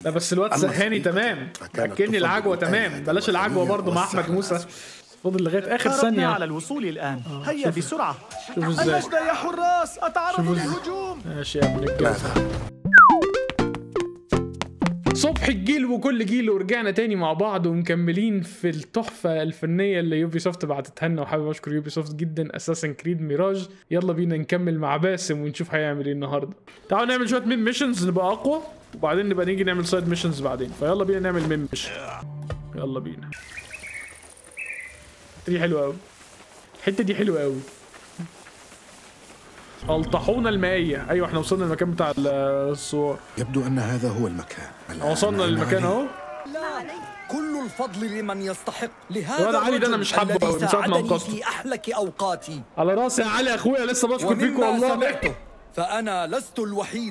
لا بس الواد أما سهاني صديقك تمام فكانت اكني تفضل العجوه تمام الآلة بلاش العجوه الوثنية برضه مع احمد والسحر موسى الأسود. فاضل لغايه اخر قربنا ثانيه على الوصول الآن هيا بسرعة شوفوا ازاي المجد يا حراس أتعرضوا شوفوا ازاي. للهجوم ماشي يا ابن الجو ماذا؟ صبح الجيل وكل جيل ورجعنا تاني مع بعض ومكملين في التحفة الفنية اللي يوبي سوفت بعتتها لنا وحابب اشكر يوبي سوفت جدا اساسا كريد ميراج يلا بينا نكمل مع باسم ونشوف هيعمل ايه النهارده تعالوا نعمل شوية ميم ميشنز نبقى اقوى وبعدين نبقى نيجي نعمل سايد ميشنز بعدين فيلا بينا نعمل ميم ميشن يلا بينا دي حلوة قوي الحتة دي حلوة قوي الطاحونة المائية ايوه احنا وصلنا المكان بتاع الصور يبدو أن هذا هو المكان الآن وصلنا أنا للمكان علي. اهو كل الفضل لمن يستحق لهذا الواد علي ده أنا الرجل مش حابه الذي أوي من ساعة ما ساعدني أنقذته. في أحلك أوقاتي على راسي يا علي يا اخويا لسه بشكر فيك ومما والله سمعته فأنا لست الوحيد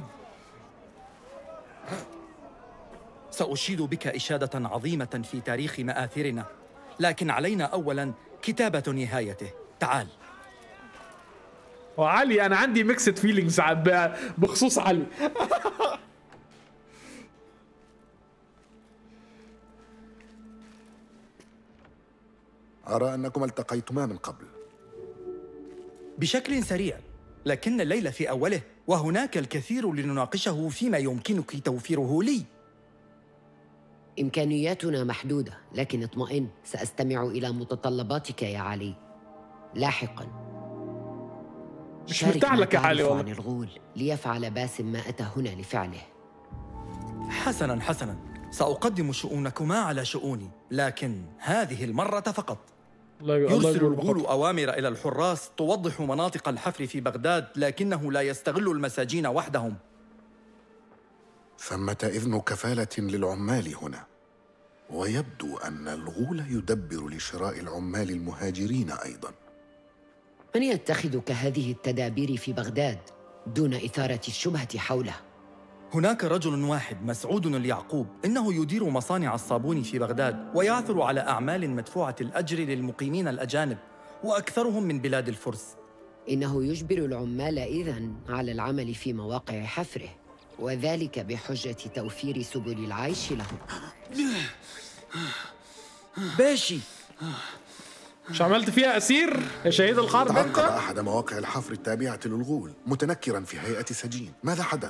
سأشيد بك إشادة عظيمة في تاريخ مآثرنا لكن علينا أولا كتابة نهايته تعال وعلي انا عندي ميكسد فيلينجز بخصوص علي أرى أنكما التقيتما من قبل بشكل سريع لكن الليل في أوله وهناك الكثير لنناقشه فيما يمكنك توفيره لي إمكانياتنا محدودة لكن اطمئن سأستمع إلى متطلباتك يا علي لاحقا مش شارك مرتاح ما لك يا علي تعرف والله. عن الغول ليفعل باسم ما أتى هنا لفعله حسنا حسنا سأقدم شؤونكما على شؤوني لكن هذه المرة فقط الله الله يرسل يقول الغول بخاطر. أوامر إلى الحراس توضح مناطق الحفر في بغداد لكنه لا يستغل المساجين وحدهم ثمة إذن كفالة للعمال هنا ويبدو أن الغول يدبر لشراء العمال المهاجرين أيضا من يتخذ كهذه التدابير في بغداد دون إثارة الشبهة حوله هناك رجل واحد مسعود اليعقوب إنه يدير مصانع الصابون في بغداد ويعثر على أعمال مدفوعة الأجر للمقيمين الأجانب وأكثرهم من بلاد الفرس إنه يجبر العمال إذن على العمل في مواقع حفره وذلك بحجة توفير سبل العيش لهم باشي مش عملت فيها اسير يا شهيد الحرب تعقب انت أحد مواقع الحفر التابعة للغول متنكرا في هيئة سجين ماذا حدث؟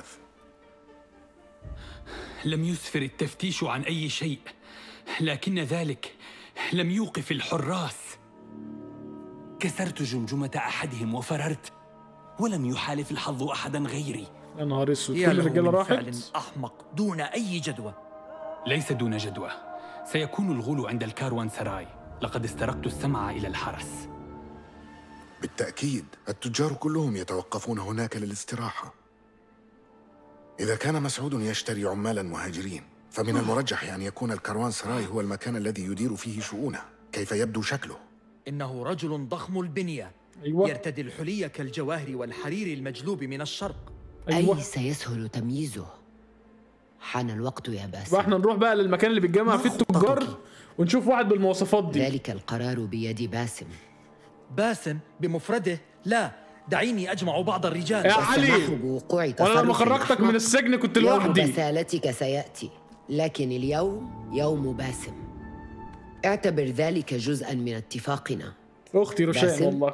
لم يسفر التفتيش عن أي شيء لكن ذلك لم يوقف الحراس كسرت جمجمة أحدهم وفررت ولم يحالف الحظ أحدا غيري يا نهار اسود يا كل له الرجاله من فعل راحت أحمق دون أي جدوى ليس دون جدوى سيكون الغول عند الكاروان سراي لقد استرقت السمع إلى الحرس بالتأكيد التجار كلهم يتوقفون هناك للاستراحة إذا كان مسعود يشتري عمالا مهاجرين فمن المرجح أن يكون الكروان سراي هو المكان الذي يدير فيه شؤونه كيف يبدو شكله؟ إنه رجل ضخم البنية ايوه يرتدي الحلي كالجواهر والحرير المجلوب من الشرق ايوه أي سيسهل تمييزه حان الوقت يا بقى باسم احنا نروح بقى للمكان اللي بيتجمع فيه التجار ونشوف واحد بالمواصفات دي ذلك القرار بيد باسم باسم بمفرده لا دعيني أجمع بعض الرجال يا علي والسماح بوقوع وانا لما تصرف خرجتك أحمق من السجن كنت يوم لوحدي بسالتك سيأتي لكن اليوم يوم باسم اعتبر ذلك جزءا من اتفاقنا اختي روشان باسم؟ والله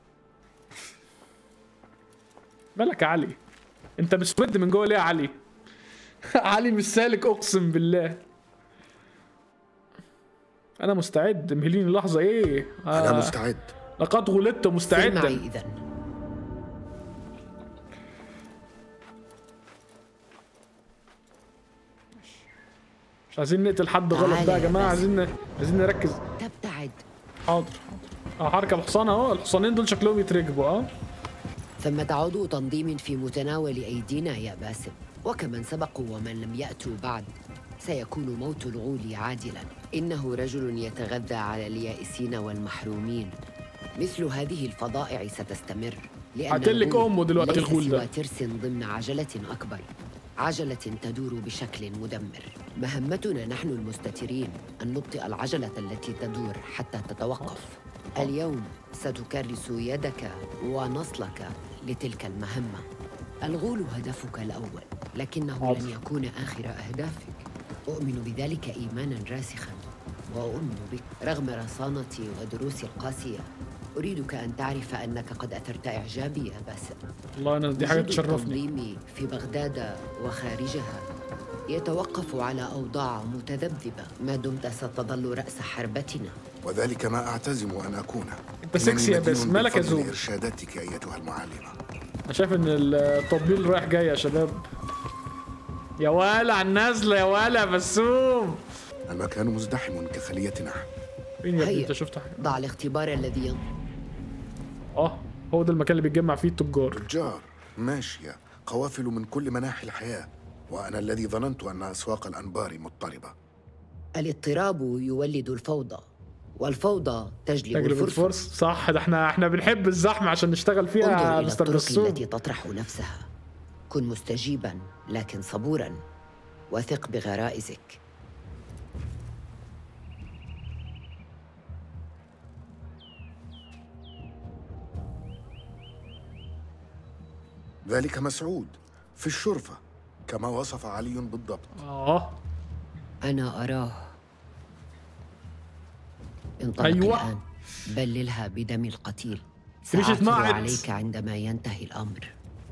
مالك يا علي انت مسود من جوه ليه يا علي علي مش سالك اقسم بالله انا مستعد مهليني لحظه ايه أنا آه. مستعد لقد غلبت سر معي مستعدا إذا مش عايزين نقتل حد غلط تعالى بقى يا يا جماعه باسم. عايزين عايزين نركز تبتعد حاضر حاضر اه هركب حصان اهو الحصانين دول شكلهم يتركبوا اه ثمة عضو تنظيم في متناول أيدينا يا باسم وكمن سبقوا ومن لم يأتوا بعد سيكون موت الغول عاجلا إنه رجل يتغذى على اليائسين والمحرومين مثل هذه الفضائع ستستمر لأن هتلك الغول أمه دلوقتي ليس الغول ده. سوى ترس ضمن عجلة أكبر عجلة تدور بشكل مدمر مهمتنا نحن المستترين أن نبطئ العجلة التي تدور حتى تتوقف اليوم ستكرس يدك ونصلك لتلك المهمة الغول هدفك الأول لكنه حاضر. لن يكون آخر أهدافك أؤمن بذلك إيمانا راسخا وأؤمن بك رغم رصانتي ودروسي القاسية أريدك أن تعرف أنك قد أثرت إعجابي يا باسم والله انا دي حاجه وجود تشرفني التنظيم في بغداد وخارجها يتوقف على أوضاع متذبذبة ما دمت ستظل رأس حربتنا وذلك ما أعتزم أن أكونه أنت سكسي يا إنني باسم، مدين مالك يا بفضل زوم؟ إرشاداتك أيتها المعلمة انا شايف ان التطبيل رايح جاي يا شباب يا ولا على النازله يا ولا بسوم المكان مزدحم كخلية نحل فين يا ابني هيا. انت شفت حاجه ضع الاختبار الذي ين... اه هو ده المكان اللي بيتجمع فيه التجار تجار ماشية قوافل من كل مناحي الحياة وأنا الذي ظننت أن أسواق الأنبار مضطربة الاضطراب يولد الفوضى والفوضى تجلب تجربة الفرصة فرص صح ده احنا احنا بنحب الزحمه عشان نشتغل فيها انظر يا إلى مستر الطرق بسوم التي تطرح نفسها كن مستجيبا لكن صبورا وثق بغرائزك ذلك مسعود في الشرفة كما وصف علي بالضبط اه أنا أراه انطلق أيوة. الآن بللها بدم القتيل ريشة سأعثر ماعز. عليك عندما ينتهي الأمر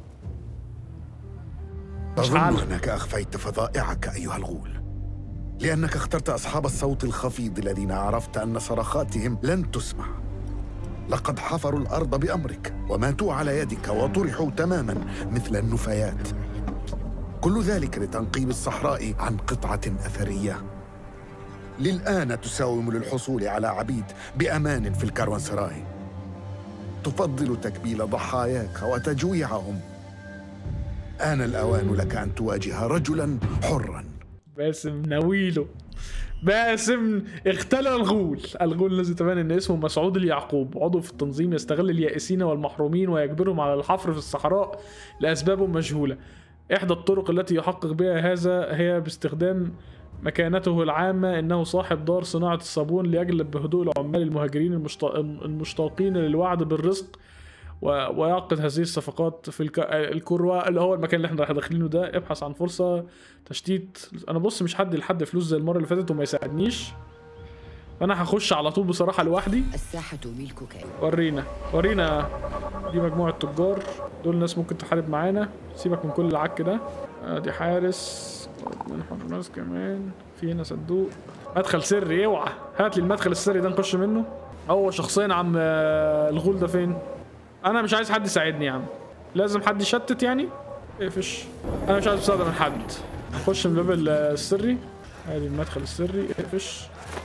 أظن عارف. أنك أخفيت فظائعك أيها الغول لأنك اخترت أصحاب الصوت الخفيض الذين عرفت أن صرخاتهم لن تسمع لقد حفروا الأرض بأمرك وماتوا على يدك وطرحوا تماما مثل النفايات كل ذلك لتنقيب الصحراء عن قطعة أثرية للآن تساوم للحصول على عبيد بأمان في الكروانسراي تفضل تكبيل ضحاياك وتجويعهم آن الأوان لك أن تواجه رجلا حرا باسم ناويله باسم اختلى الغول الغول الذي تبين ان اسمه مسعود اليعقوب عضو في التنظيم يستغل اليائسين والمحرومين ويجبرهم على الحفر في الصحراء لاسباب مجهوله احدى الطرق التي يحقق بها هذا هي باستخدام مكانته العامة انه صاحب دار صناعة الصابون ليجلب بهدوء العمال المهاجرين المشتا- المشتاقين للوعد بالرزق و- ويعقد هذه الصفقات في الك... الكروة اللي هو المكان اللي احنا رايح داخلينه ده ابحث عن فرصة تشتيت انا بص مش حد لحد فلوس زي المرة اللي فاتت وما يساعدنيش فانا هخش على طول بصراحة لوحدي الساحة ملكك ورينا ورينا دي مجموعة تجار دول ناس ممكن تحارب معانا سيبك من كل العك ده ادي حارس من حراس كمان في هنا صندوق مدخل سري اوعى هات لي المدخل السري ده نخش منه هو شخصيا عم آه، الغول ده فين انا مش عايز حد يساعدني يا عم لازم حد يشتت يعني اقفش انا مش عايز مساعدة من حد خش من الباب السري ادي المدخل السري اقفش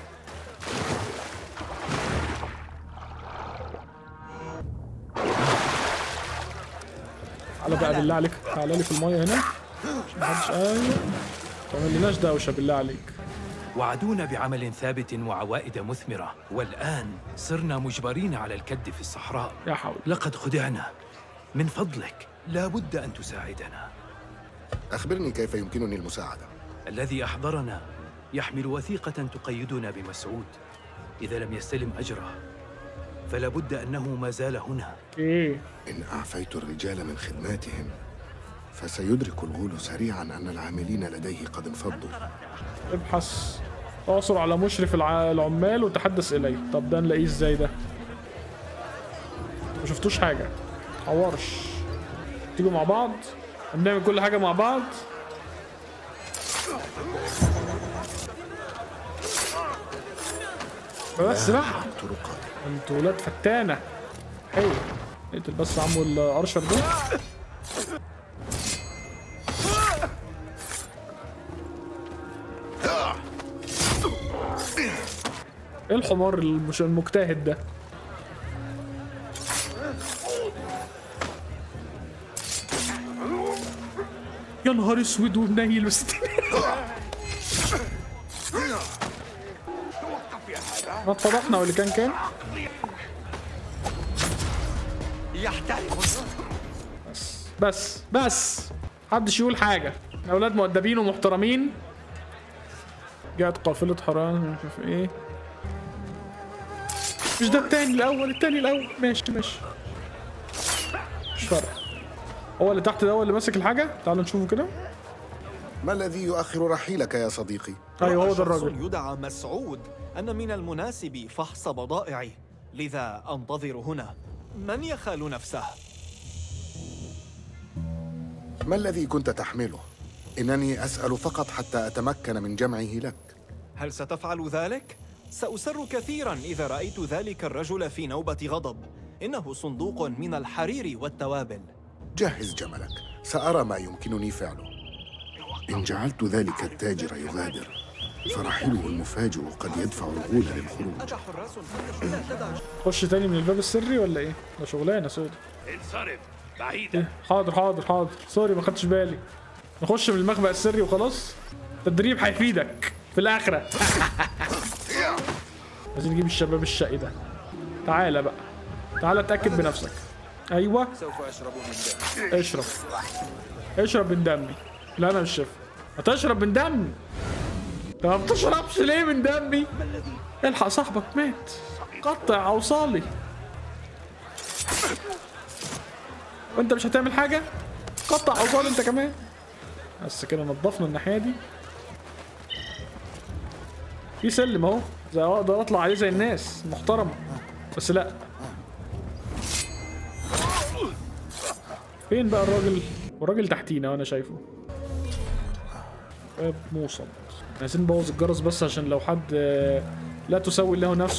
تعالى بقى بالله عليك تعالى لي في المايه هنا عشان محدش ايوه تعمل لناش دوشه بالله عليك وعدونا بعمل ثابت وعوائد مثمرة والآن صرنا مجبرين على الكد في الصحراء يا حول لقد خدعنا من فضلك لا بد أن تساعدنا أخبرني كيف يمكنني المساعدة الذي أحضرنا يحمل وثيقة تقيدنا بمسعود إذا لم يستلم أجره فلا بد أنه ما زال هنا ايه إن أعفيت الرجال من خدماتهم فسيدرك الغول سريعا أن العاملين لديه قد انفضوا ابحث اعثر على مشرف الع... العمال وتحدث اليه طب ده نلاقيه ازاي ده ما شفتوش حاجه حورش تيجوا مع بعض بنعمل كل حاجه مع بعض بس بقى طرقات انتوا ولاد فتانه حلو اقتل بس عمو الارشر ده ايه الحمار المش... المجتهد ده يا نهار اسود ومنيل وستين ما اتفضحنا واللي كان كان بس بس محدش يقول حاجة احنا اولاد مؤدبين ومحترمين جاءت قافلة حرام مش عارف ايه مش ده التاني الاول التاني الاول ماشي ماشي مش فارقة هو اللي تحت ده هو اللي ماسك الحاجة تعالوا نشوفه كده ما الذي يؤخر رحيلك يا صديقي؟ ايوه هو ده شخص الراجل يدعى مسعود أن من المناسب فحص بضائعي لذا أنتظر هنا من يخال نفسه؟ ما الذي كنت تحمله؟ إنني أسأل فقط حتى أتمكن من جمعه لك هل ستفعل ذلك؟ سأسر كثيرا إذا رأيت ذلك الرجل في نوبة غضب إنه صندوق من الحرير والتوابل جهز جملك سأرى ما يمكنني فعله إن جعلت ذلك التاجر يغادر فرحيله المفاجئ قد يدفع الغول للخروج أتى حراس فتشوا لا تدع خش تاني من الباب السري ولا ايه ده شغلانه سوري انصرف بعيدا إيه؟ حاضر حاضر حاضر سوري ما خدتش بالي نخش من المخبأ السري وخلاص تدريب هيفيدك في الاخره عايزين نجيب الشباب الشقي ده تعالى بقى تعالى اتاكد بنفسك ايوه سوف أشرب من دم اشرب اشرب من دمي لا انا مش شايف هتشرب من دمي طب ما بتشربش ليه من دمي الحق صاحبك مات قطع اوصالي وانت مش هتعمل حاجه قطع اوصالي انت كمان بس كده نضفنا الناحيه دي في سلم اهو زي اقدر اطلع عليه زي الناس محترمه بس لا فين بقى الراجل والراجل تحتينا وانا شايفه باب موصل عايزين نبوظ الجرس بس عشان لو حد آه، لا تسوي له نفسه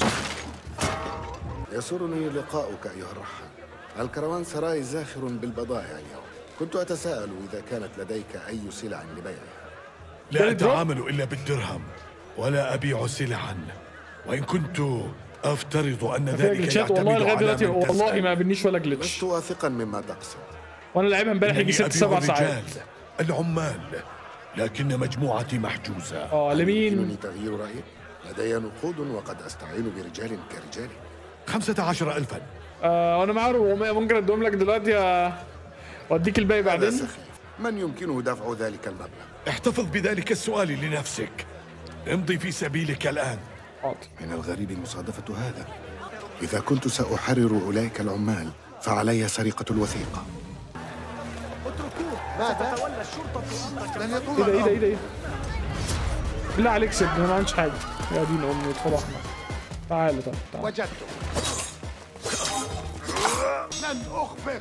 يسرني لقاؤك أيها الرحال الكروان سراي زاخر بالبضائع اليوم كنت أتساءل إذا كانت لديك أي سلع لبيعها لا Very drop. أتعامل إلا بالدرهم ولا أبيع سلعا وإن كنت أفترض أن فيها ذلك جلتشات يعتمد والله لغايه على دلوقتي من والله تسأل. ما قابلنيش ولا جلتش لست واثقا مما تقصد وانا لعبها امبارح يجي إنني ست أبيع سبع ساعات الرجال العمال لكن مجموعتي محجوزة اه يمكنني لمين تغيير رأيك؟ لدي نقود وقد أستعين برجال كرجالي خمسة عشر ألفا آه وانا معاه 400 ممكن اديهم لك دلوقتي آه، واديك الباقي هذا بعدين سخيف من يمكنه دفع ذلك المبلغ؟ احتفظ بذلك السؤال لنفسك امضي في سبيلك الآن حاضر من الغريب مصادفة هذا إذا كنت سأحرر أولئك العمال فعلي سرقة الوثيقة اتركوه ستتولى الشرطة أمرك لن ايه يطول ده ايه ده الأمر ايه ده ايه بالله عليك سيبني انا ما عنديش حاجه يا دين امي اتفضحنا تعالى تعالى تعالى وجدته لن أخفق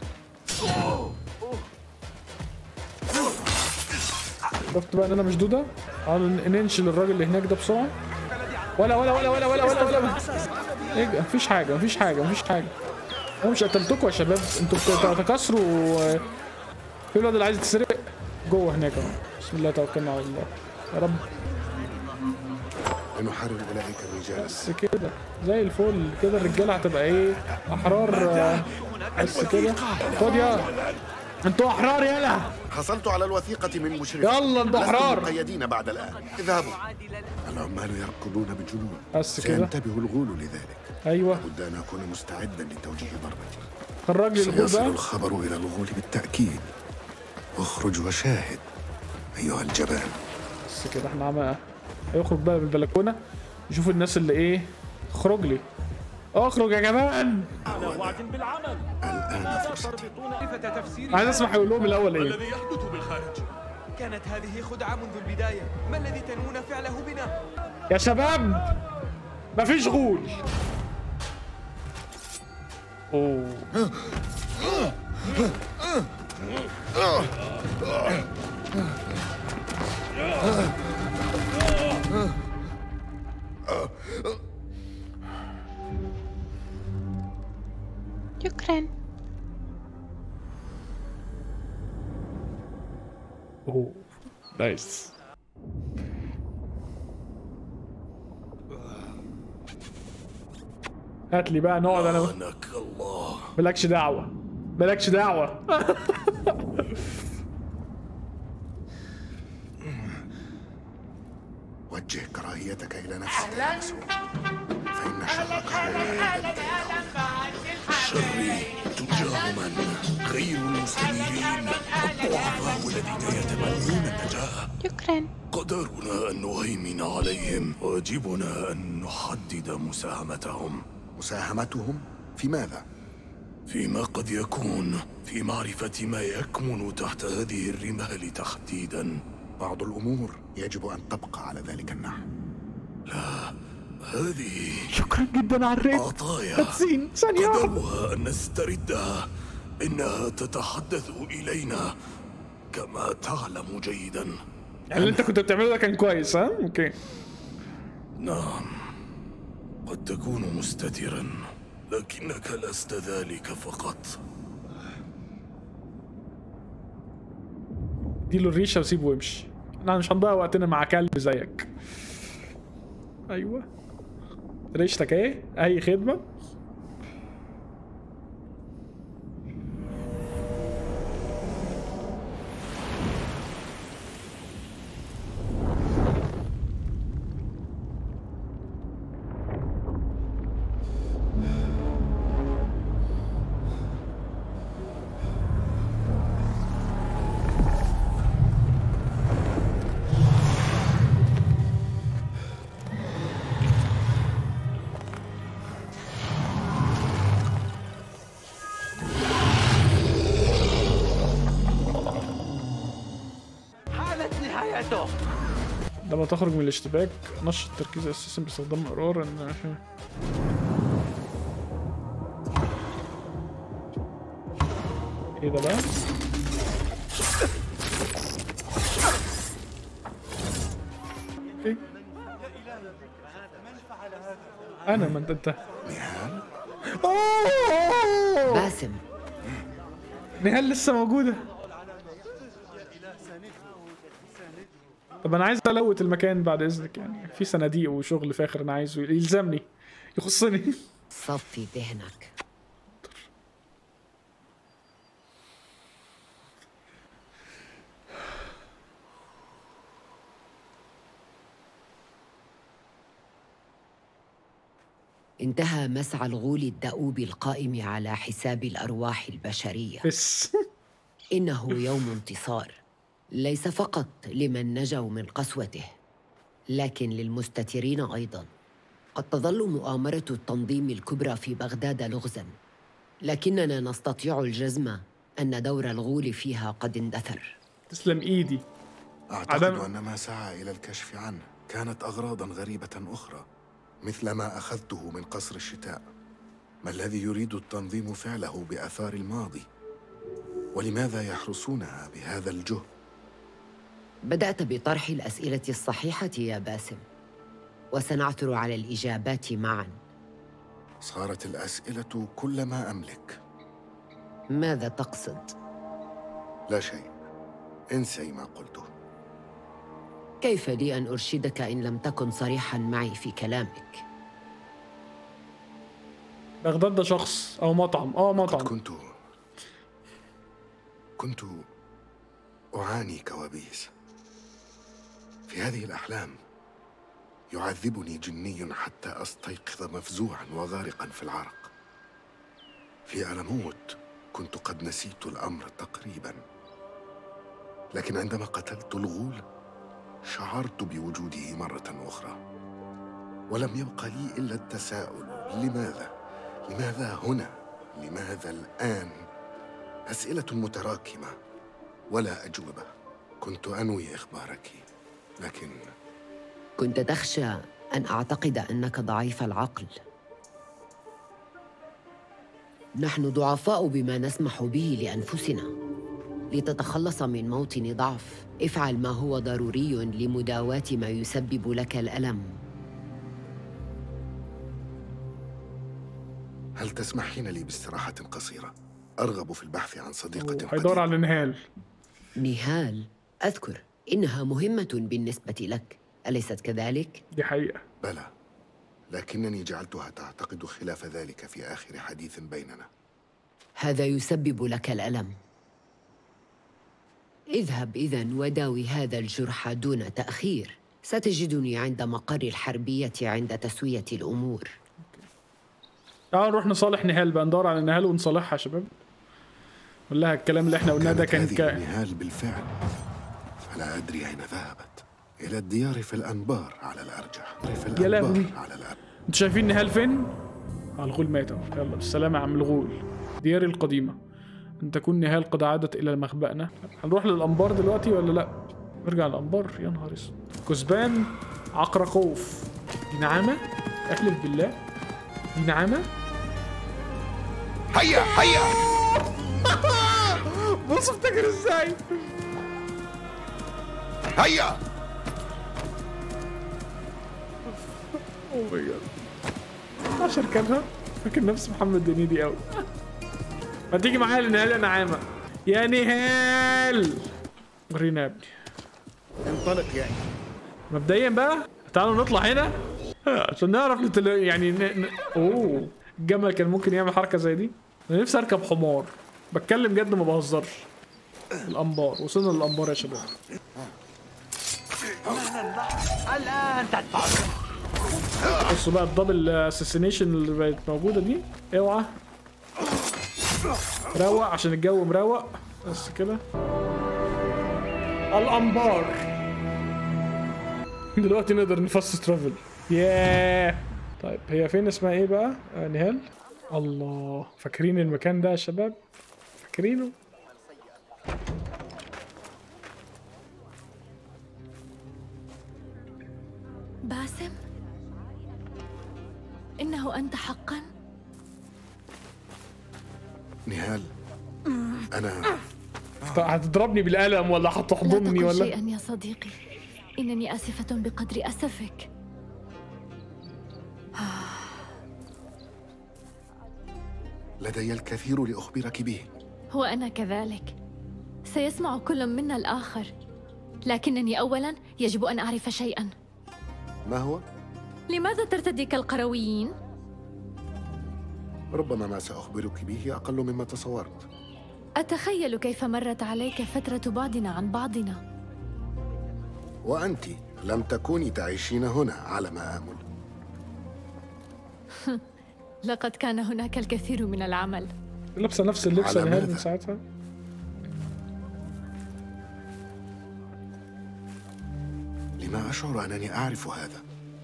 شفت بقى ان انا مشدوده تعالوا ن- ننشل الراجل اللي هناك ده بسرعه ولا ولا ولا ولا ولا ولا ولا ايه ده؟ مفيش حاجه مفيش حاجه مفيش حاجه انا مش قتلتكم يا شباب انتوا بت- بتتكاثروا و- في الواد اللي عايز يتسرق جوه هناك اهو بسم الله توكلنا على الله يا رب لنحرر أولئك الرجال بس كده زي الفل كده الرجاله هتبقى ايه احرار آه، بس كده خد يا انتوا احرار يلا حصلت على الوثيقة من مشرف يلا انتوا لستم احرار مقيدين بعد الآن اذهبوا العمال يركضون بجنون بس كده سينتبه الغول لذلك ايوه بد أن أكون مستعدا لتوجيه ضربتي خرج لي الغول سيصل بقى الخبر إلى الغول بالتأكيد اخرج وشاهد أيها الجبان بس كده احنا عم هيخرج بقى بالبلكونه يشوف الناس اللي ايه اخرج لي اخرج يا جماعه وعد بالعمل الآن فرصتي كيف تفسير عايز اسمع هيقول لهم الاول ايه يحدث بالخارج كانت هذه خدعة منذ البداية ما الذي تنوون فعله بنا؟ يا شباب مفيش غول اوه شكرا اوه نايس هات لي بقى نقعد انا لعنك الله مالكش دعوه مالكش دعوه وجه كراهيتك إلى نفسك يا مسعود فإن شرك على شري تجاه من غير المستميلين الضعفاء الذين يتمنون النجاة شكرا قدرنا أن نهيمن عليهم واجبنا أن نحدد مساهمتهم مساهمتهم في ماذا؟ فيما قد يكون في معرفة ما يكمن تحت هذه الرمال تحديدا بعض الأمور يجب أن تبقى على ذلك النحو هذه شكرا جدا على الريت عطايا كاتسين ثانية واحدة قدرها أن نستردها إنها تتحدث إلينا كما تعلم جيدا يعني اللي انت كنت بتعمله ده كان كويس ها؟ اوكي نعم قد تكون مستترا لكنك لست ذلك فقط اديله الريشه وسيبه وامشي احنا مش هنضيع وقتنا مع كلب زيك ايوه ريشتك ايه اي خدمه حانت نهايته لما تخرج من الاشتباك نشط التركيز اساسا باستخدام مرار ان ايه ده بقى؟ إيه؟ انا ما انت انت نهال أوه! باسم نهال لسه موجودة طب انا عايز الوت المكان بعد اذنك يعني في صناديق وشغل فاخر انا عايزه يلزمني يخصني صفي ذهنك انتهى مسعى الغول الدؤوب القائم على حساب الارواح البشريه بس إنه يوم انتصار ليس فقط لمن نجوا من قسوته لكن للمستترين أيضا قد تظل مؤامرة التنظيم الكبرى في بغداد لغزا لكننا نستطيع الجزم أن دور الغول فيها قد اندثر تسلم ايدي أعتقد عدم- أن ما سعى إلى الكشف عنه كانت أغراضا غريبة أخرى مثل ما أخذته من قصر الشتاء ما الذي يريد التنظيم فعله بآثار الماضي ولماذا يحرسونها بهذا الجهد بدأت بطرح الأسئلة الصحيحة يا باسم وسنعثر على الإجابات معا صارت الأسئلة كل ما أملك ماذا تقصد؟ لا شيء انسي ما قلته كيف لي أن أرشدك إن لم تكن صريحا معي في كلامك؟ بغداد ده شخص او مطعم اه قد مطعم كنت كنت أعاني كوابيس في هذه الأحلام يعذبني جني حتى أستيقظ مفزوعا وغارقا في العرق في ألموت كنت قد نسيت الأمر تقريبا لكن عندما قتلت الغول شعرت بوجوده مرة أخرى ولم يبق لي إلا التساؤل لماذا؟ لماذا هنا؟ لماذا الآن؟ أسئلة متراكمة ولا أجوبة كنت أنوي إخبارك لكن كنت تخشى أن أعتقد أنك ضعيف العقل نحن ضعفاء بما نسمح به لأنفسنا لتتخلص من موطن ضعف افعل ما هو ضروري لمداواة ما يسبب لك الألم هل تسمحين لي باستراحة قصيرة؟ أرغب في البحث عن صديقة هيدور قديمة. على نهال نهال أذكر إنها مهمة بالنسبة لك أليست كذلك؟ دي حقيقة بلى لكنني جعلتها تعتقد خلاف ذلك في آخر حديث بيننا هذا يسبب لك الألم اذهب إذا وداوي هذا الجرح دون تأخير ستجدني عند مقر الحربية عند تسوية الأمور تعالوا نروح نصالح نهال بقى ندور على نهال ونصالحها يا شباب نقول لها الكلام اللي احنا قلناه ده كانت كان هذه ك... نهال بالفعل فلا أدري أين ذهبت إلى الديار في الأنبار على الأرجح في يا الأنبار لهوي. على الأرجح انتوا شايفين نهال فين؟ على الغول مات اهو يلا بالسلامة يا عم الغول دياري القديمة أن تكون نهال قد عادت إلى مخبأنا هنروح للأنبار دلوقتي ولا لأ؟ ارجع الانبار يا نهار اسود كثبان عقرقوف دي نعامه احلف بالله دي نعامه هيا هيا بص افتكر ازاي هيا اوه ماي جاد عشان اركبها فاكر نفسي محمد هنيدي قوي ما تيجي معايا لنهال يا نعامه يا نهال ورينا يا ابني انطلق يا مبدئيا بقى تعالوا نطلع هنا عشان نعرف نتل... يعني ن... ن... اوه الجمل كان ممكن يعمل حركه زي دي انا نفسي اركب حمار بتكلم جد ما بهزرش الانبار وصلنا للانبار يا شباب الآن تدفع بصوا بقى الدبل اساسينيشن اللي بقت موجوده دي اوعى روق عشان الجو مروق بس كده الانبار دلوقتي نقدر نفصل ترافل ياه طيب هي فين اسمها ايه بقى آه نهال الله فاكرين المكان ده يا شباب فاكرينه باسم إنه أنت حقا نهال أنا طب هتضربني بالقلم ولا لا هتحضني تقل ولا شيئا يا صديقي إنني آسفة بقدر أسفك لدي الكثير لأخبرك به وأنا كذلك سيسمع كل منا الآخر لكنني أولا يجب أن أعرف شيئا ما هو؟ لماذا ترتدي كالقرويين؟ ربما ما سأخبرك به أقل مما تصورت أتخيل كيف مرت عليك فترة بعدنا عن بعضنا وأنت لم تكوني تعيشين هنا على ما آمل لقد كان هناك الكثير من العمل لابسه نفس اللبس على نهال من ماذا؟ ساعتها لما أشعر أنني أعرف هذا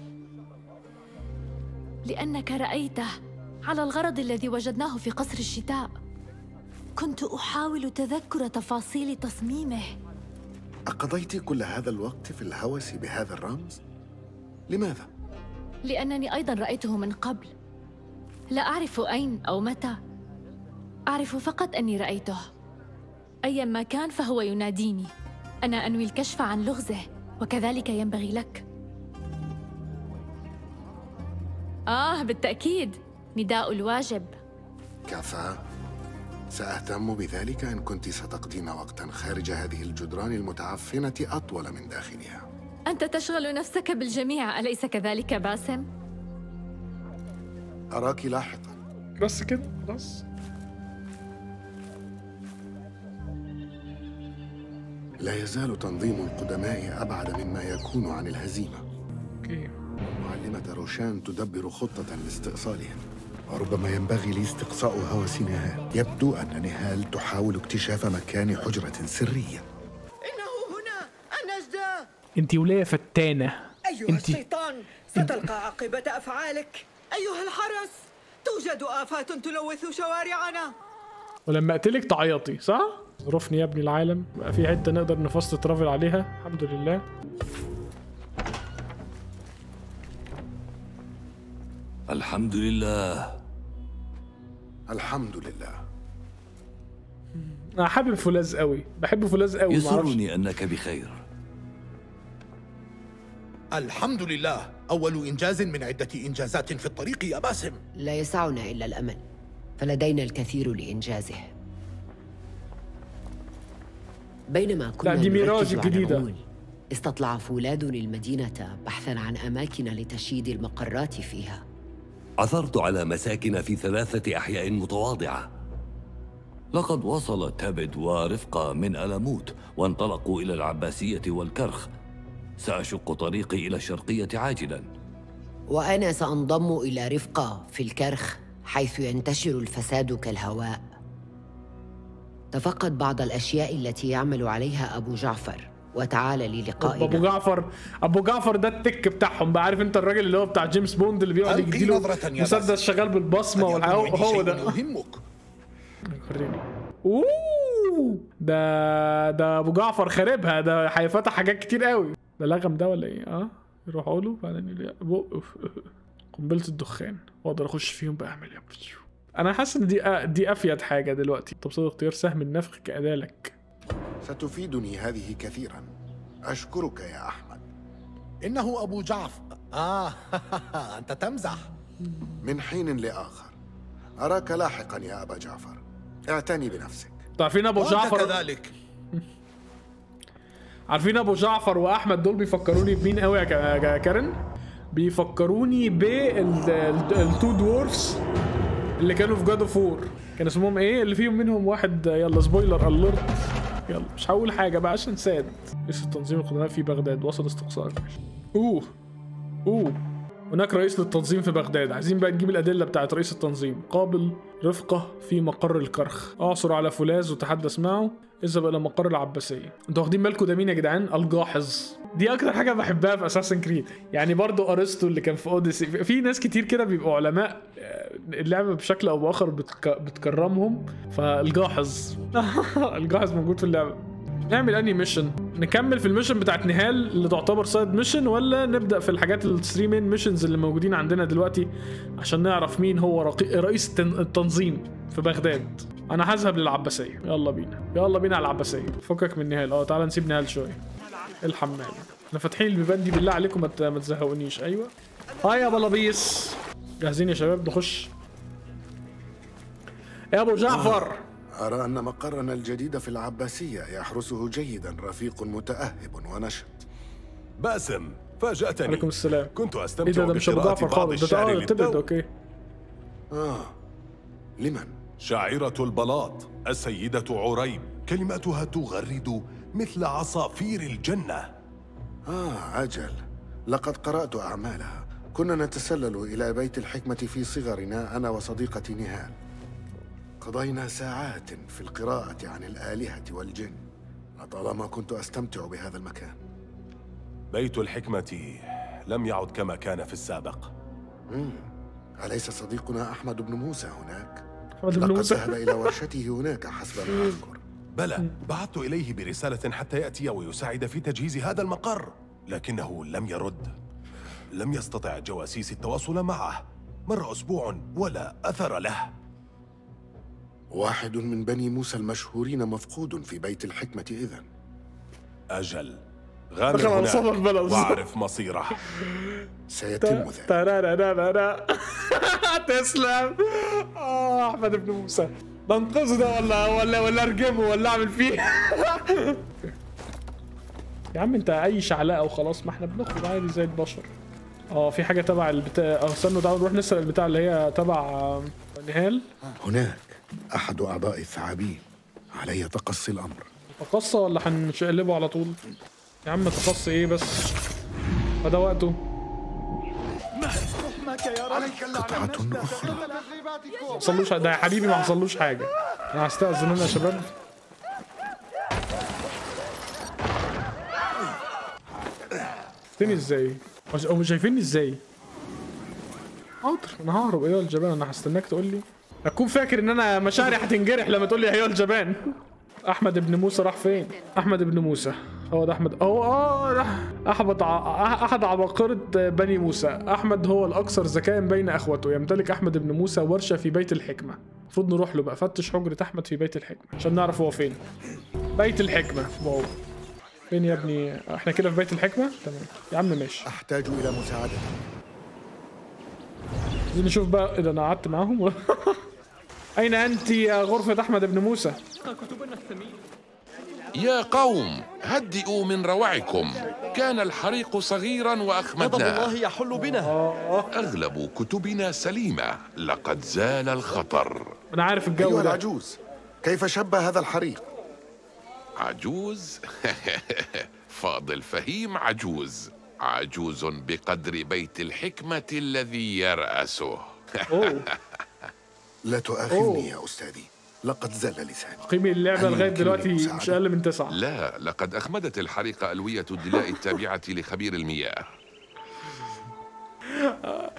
لأنك رأيته على الغرض الذي وجدناه في قصر الشتاء كنت أحاول تذكر تفاصيل تصميمه أقضيت كل هذا الوقت في الهوس بهذا الرمز؟ لماذا؟ لأنني أيضا رأيته من قبل لا أعرف أين أو متى أعرف فقط أني رأيته أيا ما كان فهو يناديني أنا أنوي الكشف عن لغزه وكذلك ينبغي لك آه بالتأكيد نداء الواجب كفى سأهتم بذلك إن كنت ستقضين وقتا خارج هذه الجدران المتعفنة أطول من داخلها أنت تشغل نفسك بالجميع أليس كذلك باسم؟ أراك لاحقا بس كده خلاص لا يزال تنظيم القدماء أبعد مما يكون عن الهزيمة اوكي معلمة روشان تدبر خطة لاستئصالهم وربما ينبغي لي استقصاء هوس نهال يبدو أن نهال تحاول اكتشاف مكان حجرة سرية إنه هنا النجدة انت وليه فتانه أيها انت الشيطان ستلقى عاقبة أفعالك أيها الحرس توجد آفات تلوث شوارعنا ولما اقتلك تعيطي صح؟ ظروفني يا ابني العالم بقى في حته نقدر نفصل ترافل عليها الحمد لله الحمد لله الحمد لله انا حابب فولاذ قوي بحب فولاذ قوي معرفش يسرني أنك بخير الحمد لله أول إنجاز من عدة إنجازات في الطريق يا باسم لا يسعنا إلا الأمل فلدينا الكثير لإنجازه بينما كنا لا، دي ميراج نركز على الجديدة. الغول، استطلع فولاذ المدينة بحثا عن أماكن لتشييد المقرات فيها عثرت على مساكن في ثلاثة أحياء متواضعة لقد وصل تبد ورفقة من ألموت وانطلقوا إلى العباسية والكرخ سأشق طريقي إلى الشرقية عاجلا وأنا سأنضم إلى رفقة في الكرخ حيث ينتشر الفساد كالهواء تفقد بعض الأشياء التي يعمل عليها أبو جعفر وتعال ابو للقائنا جعفر ابو جعفر ده التك بتاعهم بقى عارف انت الراجل اللي هو بتاع جيمس بوند اللي بيقعد ألقي يديله نظرة يا مسدس باسم. شغال بالبصمه قد والحاجة يكون عندي هو شيء ده يهمك وريني اوه اوه ده ده ابو جعفر خاربها ده هيفتح حاجات كتير قوي ده لغم ده ولا ايه اه يروح له بعدين يلاقي- بق- قنبله الدخان واقدر اخش فيهم بقى اعمل ايه انا حاسس ان دي أ- دي افيد حاجه دلوقتي تبسيط اختيار سهم النفخ كاداه لك ستفيدني هذه كثيرا أشكرك يا أحمد إنه أبو جعفر آه أنت تمزح من حين لآخر أراك لاحقا يا أبا جعفر اعتني بنفسك عارفين ابو وأنت جعفر كذلك عارفين ابو جعفر واحمد دول بيفكروني بمين قوي يا كا- يا كارن بيفكروني بالتو دورفز اللي كانوا في جاد اوف وور كان اسمهم ايه اللي فيهم منهم واحد يلا سبويلر اليرت يلا مش هقول حاجه بقى عشان ساد رئيس التنظيم القدماء في بغداد وصل استقصاء الجيش اوه اوه هناك رئيس للتنظيم في بغداد عايزين بقى نجيب الادله بتاعت رئيس التنظيم قابل رفقه في مقر الكرخ اعثر على فولاذ وتحدث معه اذهب الى مقر العباسيه انتوا واخدين بالكم ده مين يا جدعان الجاحظ دي اكتر حاجه بحبها في اساسن كريد يعني برضو ارسطو اللي كان في اوديسي في ناس كتير كده بيبقوا علماء آه، اللعبه بشكل او باخر بتك... بتكرمهم فالجاحظ الجاحظ موجود في اللعبه نعمل اني ميشن نكمل في الميشن بتاعت نهال اللي تعتبر سايد ميشن ولا نبدا في الحاجات الثري مين ميشنز اللي موجودين عندنا دلوقتي عشان نعرف مين هو رقي... رئيس التن... التنظيم في بغداد انا هذهب للعباسيه يلا بينا يلا بينا على العباسيه فكك من نهال اه تعالى نسيب نهال شويه الحمام احنا فاتحين البيبان دي بالله عليكم ما ت- ما تزهقونيش ايوه هاي يا بلابيس جاهزين يا شباب نخش يا ابو جعفر أرى أن مقرنا الجديد في العباسية يحرسه جيدا رفيق متأهب ونشط باسم فاجأتني عليكم السلام كنت ايه أستمتع ده ده مش ابو بقراءة جعفر بعض خالص ده الشعر اه تبرد للدو اوكي آه لمن؟ شاعرة البلاط السيدة عريب كلماتها تغرد مثل عصافير الجنة آه أجل لقد قرأت أعمالها كنا نتسلل إلى بيت الحكمة في صغرنا أنا وصديقتي نهال قضينا ساعات في القراءة عن الآلهة والجن لطالما كنت أستمتع بهذا المكان بيت الحكمة لم يعد كما كان في السابق مم. أليس صديقنا أحمد بن موسى هناك؟ أحمد بن لقد موسى. ذهب إلى ورشته هناك حسب ما أذكر بلى بعثت إليه برسالة حتى يأتي ويساعد في تجهيز هذا المقر لكنه لم يرد لم يستطع جواسيس التواصل معه مر أسبوع ولا أثر له واحد من بني موسى المشهورين مفقود في بيت الحكمة إذن أجل غامر دخل على صدر هناك البلد. وأعرف مصيره سيتم ذلك ترارارارا. تسلم اه احمد بن موسى بنقذه ده ولا ولا ولا ارجمه ولا اعمل فيه يا عم انت اي شعلقه وخلاص ما احنا بنخرج عادي زي البشر اه في حاجه تبع البتاع اه استنوا تعالوا نروح نسال البتاع اللي هي تبع آه، نهال هناك أحد أعضاء الثعابين علي تقصي الأمر تقصى ولا هنشقلبه على طول يا عم تقصي ايه بس فده وقته قطعة أخرى ما حصلوش ده يا حبيبي ما حصلوش حاجه انا هستأذن انا يا شباب شايفيني ازاي؟ مش- هم شايفيني ازاي؟ حاضر انا ههرب ايها الجبان انا هستناك تقول لي اكون فاكر ان انا مشاعري هتنجرح لما تقول لي ايها الجبان احمد بن موسى راح فين؟ احمد بن موسى هو ده احمد هو اه راح احمد ع... احد عباقرة بني موسى احمد هو الاكثر ذكاء بين اخوته يمتلك احمد بن موسى ورشة في بيت الحكمة المفروض نروح له بقى فتش حجرة احمد في بيت الحكمة عشان نعرف هو فين بيت الحكمة واو فين يا ابني احنا كده في بيت الحكمة تمام يا عم ماشي أحتاج إلى مساعدتك عايزين نشوف بقى اذا انا قعدت معاهم اين انت يا غرفة احمد بن موسى يا قوم هدئوا من روعكم كان الحريق صغيرا غضب وأخمدناه الله يحل بنا أغلب كتبنا سليمة لقد زال الخطر انا عارف الجو أيها ده العجوز كيف شب هذا الحريق؟ عجوز فاضل فهيم عجوز عجوز بقدر بيت الحكمة الذي يرأسه لا تؤاخذني يا أستاذي لقد زل لساني قيمي اللعبة هل لغاية يمكنني دلوقتي المساعدة؟ مش اقل من تسعة لا لقد أخمدت الحريق ألوية الدلاء التابعة لخبير المياه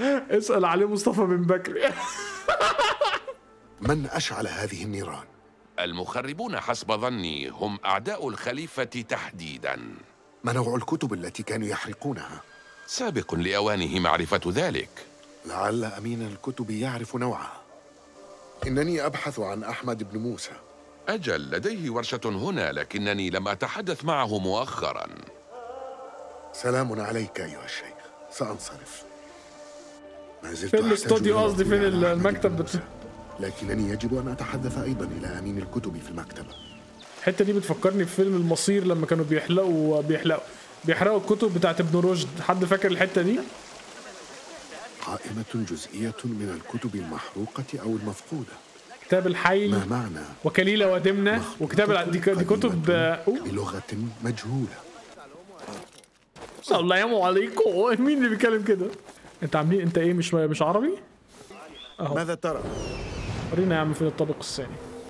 اسأل عليه مصطفى بن بكري من أشعل هذه النيران؟ المخربون حسب ظني هم أعداء الخليفة تحديدا ما نوع الكتب التي كانوا يحرقونها؟ سابق لأوانه معرفة ذلك لعل أمين الكتب يعرف نوعها إنني أبحث عن أحمد بن موسى أجل لديه ورشة هنا لكنني لم أتحدث معه مؤخرا سلام عليك أيها الشيخ سأنصرف ما زلت فين أحتاج الاستوديو إلى قصدي فين الرجوع على المكتب أحمد بت... لكنني يجب أن أتحدث أيضا إلى أمين الكتب في المكتبة الحته دي بتفكرني بفيلم المصير لما كانوا بيحلقوا بيحلقوا بيحرقوا الكتب بتاعت ابن رشد حد فاكر الحته دي قائمة جزئية من الكتب المحروقة أو المفقودة كتاب الحي ما معنى وكليلة ودمنة وكتاب الع- دي, دي كتب آه، أوه. بلغة مجهولة السلام عليكم مين اللي بيتكلم كده انت عاملين انت ايه مش مش عربي اهو ماذا ترى؟ ورينا يا عم فين الطابق الثاني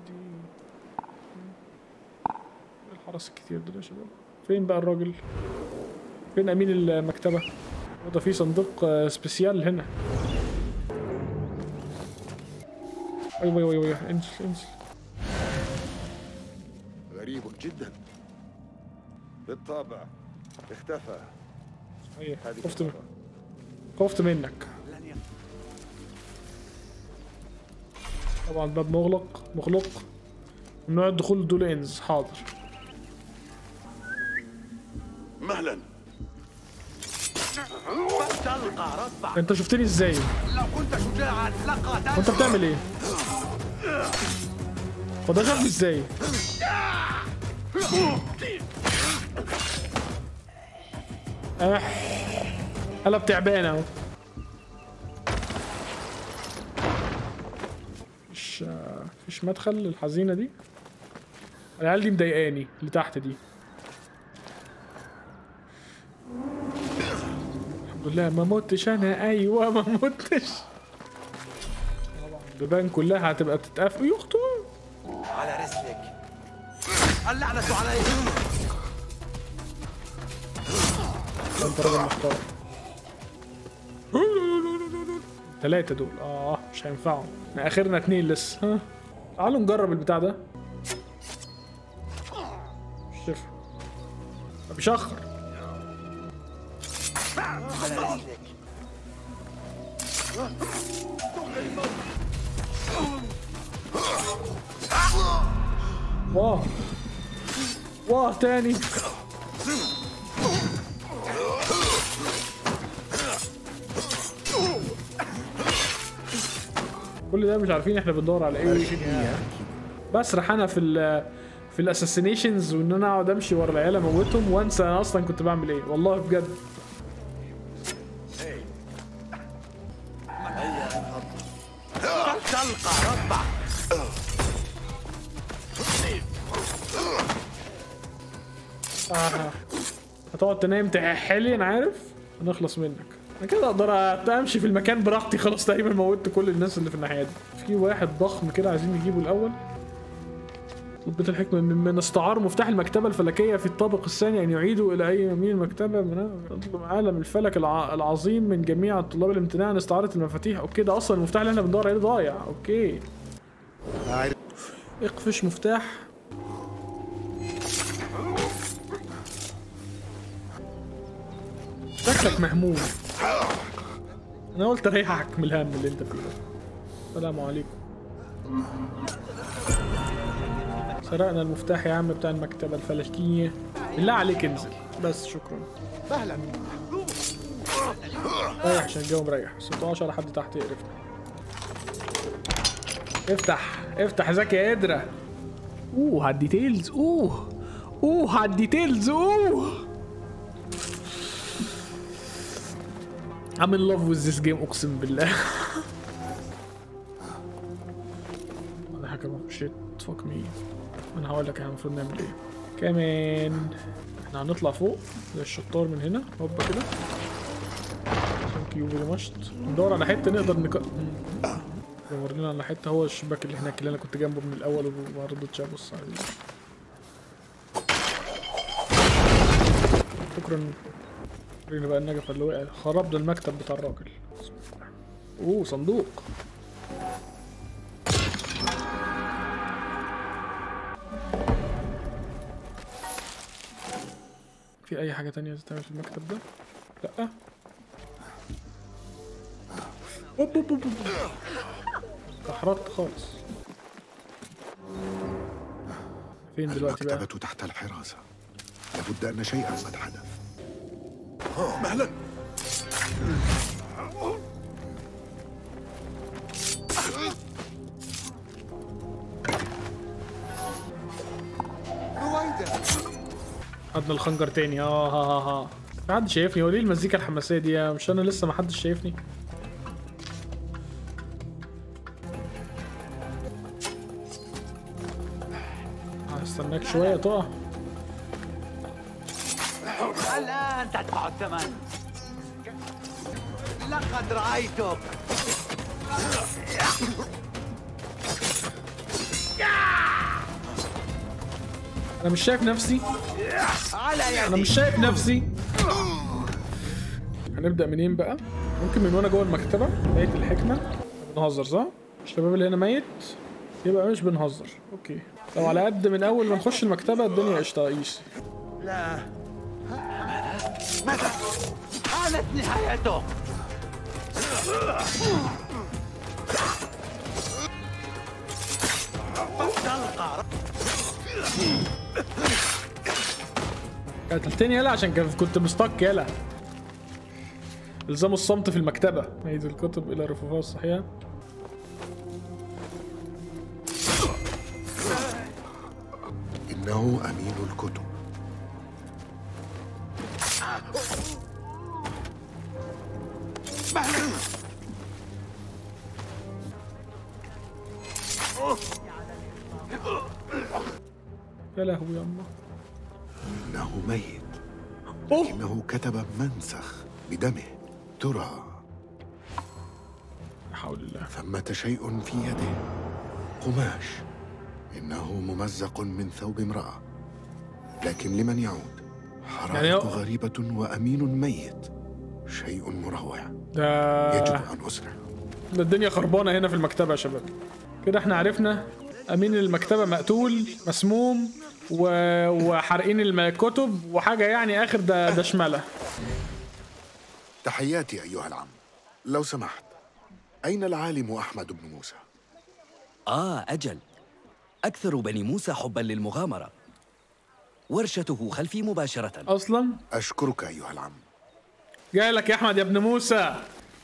الحرس الكتير دول يا شباب فين بقى الراجل فين امين المكتبه وده في صندوق آه، سبيسيال هنا ايوه ايوه ايوه انزل انزل غريب جدا بالطبع اختفى ايه هذه خفت من- خفت منك طبعا الباب مغلق مغلق ممنوع الدخول دول انز حاضر مهلا تلقى ربع انت شفتني ازاي لو كنت شجاعا لقاتلت وانت بتعمل ايه هو ده شافني ازاي اح قلب تعبان اهو مش مفيش مدخل للحزينه دي العيال دي مضايقاني اللي تحت دي الحمد لله ما متش انا ايوه ما متش البيبان كلها هتبقى بتتقفل يا اختي على رسلك اللعنة عليك انت راجل محترم ثلاثة دول اه مش هينفعوا احنا اخرنا اتنين لسه ها تعالوا نجرب البتاع ده شوف بيشخر على رسلك واه واه تاني كل ده مش عارفين احنا بندور على ايه بسرح انا في ال في الاساسينيشنز وان انا اقعد امشي ورا العيال اموتهم وانسى انا اصلا كنت بعمل ايه والله بجد تلقى ربع آه. هتقعد تنام تحلي انا عارف هنخلص منك انا كده اقدر امشي في المكان براحتي خلاص تقريبا موتت كل الناس اللي في الناحيه دي في واحد ضخم كده عايزين نجيبه الاول بيت الحكمة ممن استعار مفتاح المكتبة الفلكية في الطابق الثاني أن يعيدوا إلى أي أمين المكتبة من نطلب عالم الفلك الع... العظيم من جميع الطلاب الامتناع عن استعارة المفاتيح أوكي ده أصلا المفتاح اللي احنا بندور عليه ضايع أوكي اقفش مفتاح شكلك مهموم انا قلت اريحك من الهم اللي انت فيه ده السلام عليكم سرقنا المفتاح يا عم بتاع المكتبة الفلكية بالله عليك انزل بس شكرا مهلا ريح عشان الجو مريح 16 لحد تحت يقرفنا افتح افتح ذكي يا قدرة اوه هالديتيلز اوه اوه هالديتيلز اوه I'm in love with this game اقسم بالله ولا حاجة بقى شيت فوك مي انا هقول لك احنا المفروض نعمل ايه كمان احنا هنطلع فوق زي الشطار من هنا هوبا كده ثانك يو فيري ماتش ندور على حته نقدر نك دور لنا على حته هو الشباك اللي هناك اللي انا كنت جنبه من الاول وما رضيتش ابص عليه شكرا ورينا بقى النجفه اللي وقع خربنا المكتب بتاع الراجل اوه صندوق في اي حاجه تانية تتعمل في المكتب ده لا أوب أوب أوب أوب. تحركت خالص فين دلوقتي بقى المكتبة تحت الحراسة لابد أن شيئا قد حدث مهلا رويدا خدنا الخنجر تاني اه ها ها ها في حد شايفني هو ليه المزيكا الحماسيه دي مش انا لسه ما حدش شايفني هستناك شويه تقع الآن تدفع الثمن لقد رأيتك انا مش شايف نفسي على انا يدي مش شايف نفسي هنبدا منين بقى ممكن من وانا جوه المكتبه ميت الحكمه بنهزر صح الشباب اللي هنا ميت يبقى مش بنهزر اوكي لو على قد من اول ما نخش المكتبه الدنيا قشطه ايسي لا ماذا؟ حانت نهايته تلقى قتلتني يلا عشان كان- كنت مستك يلا الزموا الصمت في المكتبة عيد الكتب إلى رفوفها الصحيحة إنه أمين الكتب يا لهوي يا أما إنه ميت لكنه كتب منسخ بدمه ترى لا حول الله ثمة شيء في يده قماش إنه ممزق من ثوب امرأة لكن لمن يعود حرائق يعني هو- غريبة وأمين ميت شيء مروع ده يجب أن أسرع ده الدنيا خربانة هنا في المكتبة يا شباب كده احنا عرفنا أمين المكتبة مقتول مسموم و... وحارقين الكتب وحاجة يعني آخر ده ده شمالة تحياتي أيها العم لو سمحت أين العالم أحمد بن موسى؟ آه أجل أكثر بني موسى حبا للمغامرة ورشته خلفي مباشرة أصلا أشكرك أيها العم جاي لك يا أحمد يا ابن موسى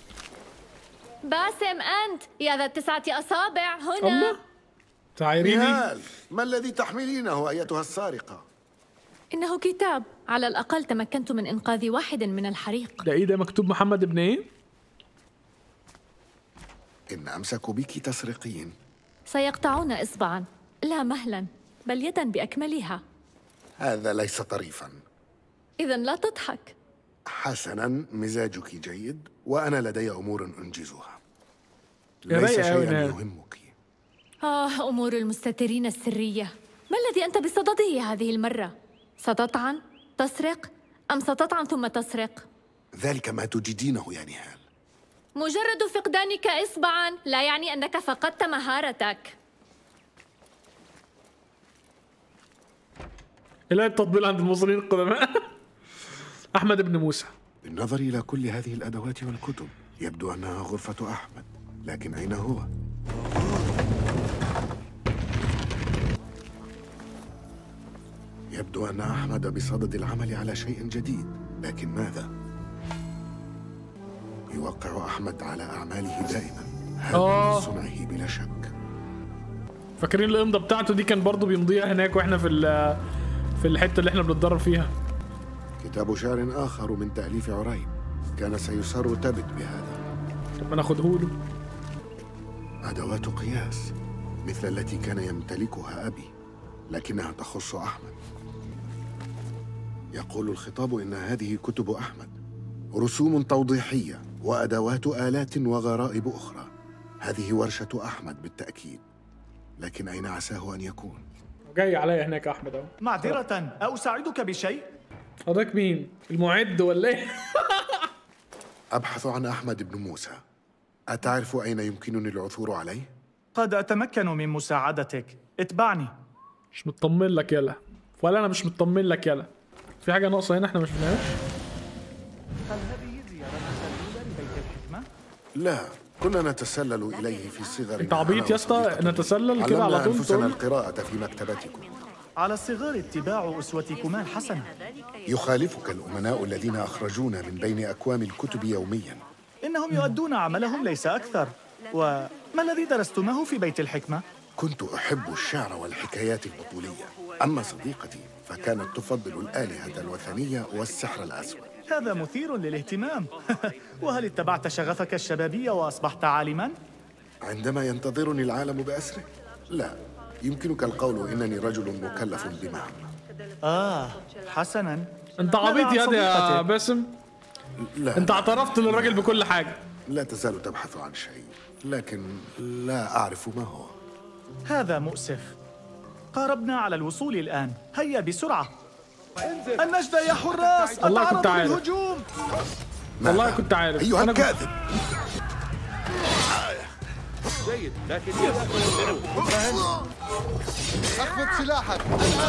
باسم أنت يا ذا التسعة أصابع هنا الله تعايريني نهال ما الذي تحملينه أيتها السارقة؟ إنه كتاب على الأقل تمكنت من إنقاذ واحد من الحريق ده إيه ده مكتوب محمد ابن إيه؟ إن أمسكوا بك تسرقين سيقطعون إصبعا لا مهلا بل يدا بأكملها هذا ليس طريفا إذا لا تضحك حسنا مزاجك جيد وأنا لدي أمور أنجزها يا ليس رايقة أوي شيئا نهال. يهمك آه أمور المستترين السرية ما الذي أنت بصدده هذه المرة؟ ستطعن؟ تسرق؟ أم ستطعن ثم تسرق؟ ذلك ما تجدينه يا نهال مجرد فقدانك إصبعا لا يعني أنك فقدت مهارتك إلى التطبيل عند المصريين القدماء أحمد بن موسى بالنظر إلى كل هذه الأدوات والكتب يبدو أنها غرفة أحمد لكن أين هو؟ يبدو أن أحمد بصدد العمل على شيء جديد لكن ماذا؟ يوقع أحمد على أعماله دائما هذا آه. من صنعه بلا شك فاكرين الإمضة بتاعته دي كان برضه بيمضيها هناك وإحنا في ال- في الحتة اللي إحنا بنتدرب فيها كتاب شعر آخر من تأليف عريب كان سيسر تبت بهذا طب ما ناخدهوله أدوات قياس مثل التي كان يمتلكها أبي لكنها تخص أحمد يقول الخطاب إن هذه كتب أحمد رسوم توضيحية وأدوات آلات وغرائب أخرى هذه ورشة أحمد بالتأكيد لكن أين عساه أن يكون؟ جاي عليا هناك أحمد أهو معذرة أساعدك بشيء؟ حضرتك مين؟ المعد ولا إيه؟ أبحث عن أحمد بن موسى أتعرف أين يمكنني العثور عليه؟ قد أتمكن من مساعدتك اتبعني مش مطمن لك يلا ولا أنا مش مطمن لك يلا في حاجه ناقصه هنا احنا ما شفناهاش هل هذه زيارة الأولى لبيت الحكمة؟ لا كنا نتسلل إليه في صغر انت عبيط يا اسطى نتسلل كده على طول أنفسنا تقول القراءة في مكتبتكم على الصغار اتباع أسوتكما الحسنة يخالفك الأمناء الذين أخرجونا من بين أكوام الكتب يوميا إنهم يؤدون عملهم ليس أكثر وما الذي درستماه في بيت الحكمة؟ كنت أحب الشعر والحكايات البطولية أما صديقتي فكانت تفضل الآلهة الوثنية والسحر الأسود هذا مثير للاهتمام وهل اتبعت شغفك الشبابي وأصبحت عالما؟ عندما ينتظرني العالم بأسره لا يمكنك القول إنني رجل مكلف بمهمة آه حسنا انت عبيط يا دي يا باسم لا انت اعترفت للراجل بكل حاجه لا تزال تبحث عن شيء لكن لا أعرف ما هو هذا مؤسف قاربنا على الوصول الآن هيا بسرعة النجدة يا حراس والله كنت أتعرضوا عارف. للهجوم والله كنت عارف أيها أنا كنت- الكاذب جيد لكن يدخل اخفض سلاحك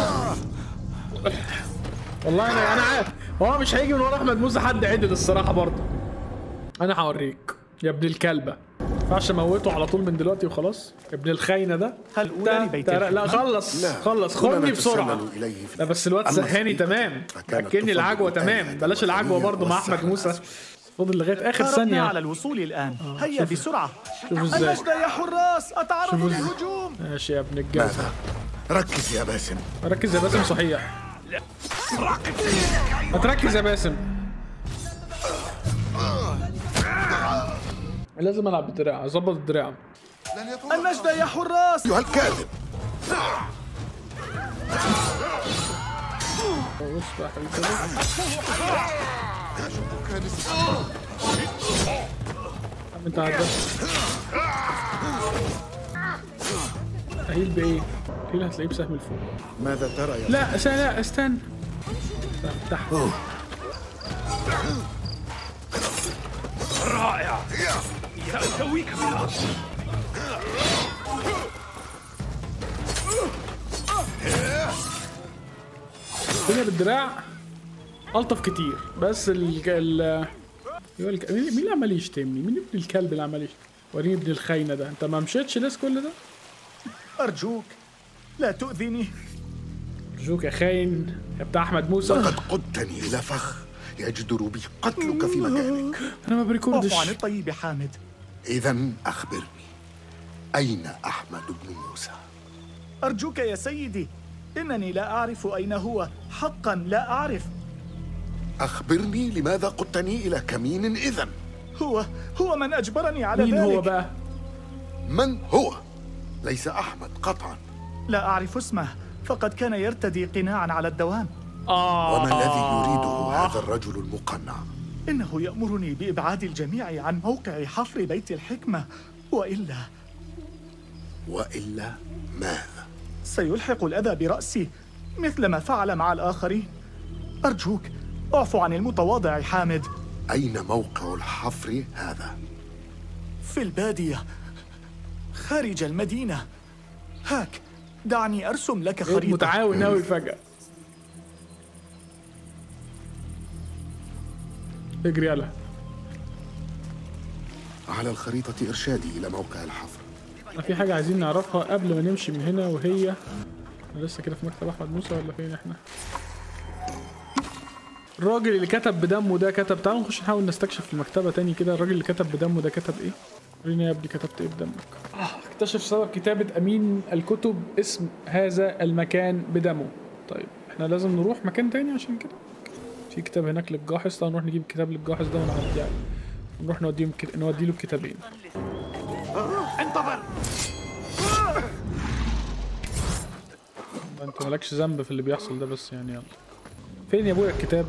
والله انا انا عارف هو مش هيجي من ورا احمد موسى حد عدل الصراحه برضه انا هوريك يا ابن الكلبه ما ينفعش اموته على طول من دلوقتي وخلاص يا ابن الخاينه ده هل أولى لبيت تا- لا الحكمة؟ خلص لا خلص كنا خدني نتسلل بسرعه إليه في لا بس الواد أما سهاني صديقتي تمام فكانت اكلني تفضل العجوه تمام الآلهة بلاش العجوه الوثنية برضه مع احمد والسحر موسى الأسود. فضل لغايه اخر قاربنا ثانيه على الوصول الآن هيا شوف- بسرعة شوف ازاي النجدة يا حراس أتعرضوا شوف ازاي. للهجوم ماشي يا ابن الجزمه ماذا؟ ركز يا باسم ركز يا باسم صحيح ما تركز يا باسم لازم العب بالدراع اظبط الدراع النجدة يا حراس أيها الكاذب بص بقى يا حبيبي كده. عم انت عدى هيل بايه؟ هيل هتلاقيه بسهم الفوق ماذا ترى يا لا س- لا استنى تحت رائع سأسويك بالأرض الدنيا بالدراع الطف كتير بس ال ال يقول لك- مين مين اللي عمال يشتمني؟ مين ابن الكلب اللي عمال يشتم؟ وريني ابن الخاينه ده انت ما مشيتش لسه كل ده؟ أرجوك لا تؤذيني ارجوك يا خاين يا بتاع احمد موسى لقد قدتني إلى فخ يجدر بي قتلك في مكانك انا ما بريكوردش اعفو عن الطيب حامد إذا أخبرني أين أحمد بن موسى؟ أرجوك يا سيدي إنني لا أعرف أين هو حقا لا أعرف أخبرني لماذا قدتني إلى كمين إذا؟ هو هو من أجبرني على مين ذلك هو بقى؟ من هو؟ ليس أحمد قطعا لا أعرف اسمه فقد كان يرتدي قناعا على الدوام آه وما الذي يريده هذا الرجل المقنع؟ إنه يأمرني بإبعاد الجميع عن موقع حفر بيت الحكمة وإلا وإلا ماذا؟ سيلحق الأذى برأسي مثل ما فعل مع الآخرين أرجوك اعفو عن المتواضع حامد أين موقع الحفر هذا؟ في البادية خارج المدينة هاك دعني أرسم لك إيه خريطة متعاون قوي فجاه اجري يلا على الخريطة إرشادي إلى موقع الحفر في حاجة عايزين نعرفها قبل ما نمشي من هنا وهي أنا لسه كده في مكتب أحمد موسى ولا فين إحنا؟ الراجل اللي كتب بدمه ده كتب تعالوا نخش نحاول نستكشف في المكتبة تاني كده الراجل اللي كتب بدمه ده كتب إيه؟ وريني يا ابني كتبت إيه بدمك؟ آه اكتشف سبب كتابة أمين الكتب اسم هذا المكان بدمه طيب إحنا لازم نروح مكان تاني عشان كده في كتاب هناك للجاحظ تعالوا نروح نجيب كتاب للجاحظ ده ونعدي عليه نروح نوديهم كت... نودي له الكتابين انتظر انت مالكش ذنب في اللي بيحصل ده بس يعني يلا فين يا ابويا الكتاب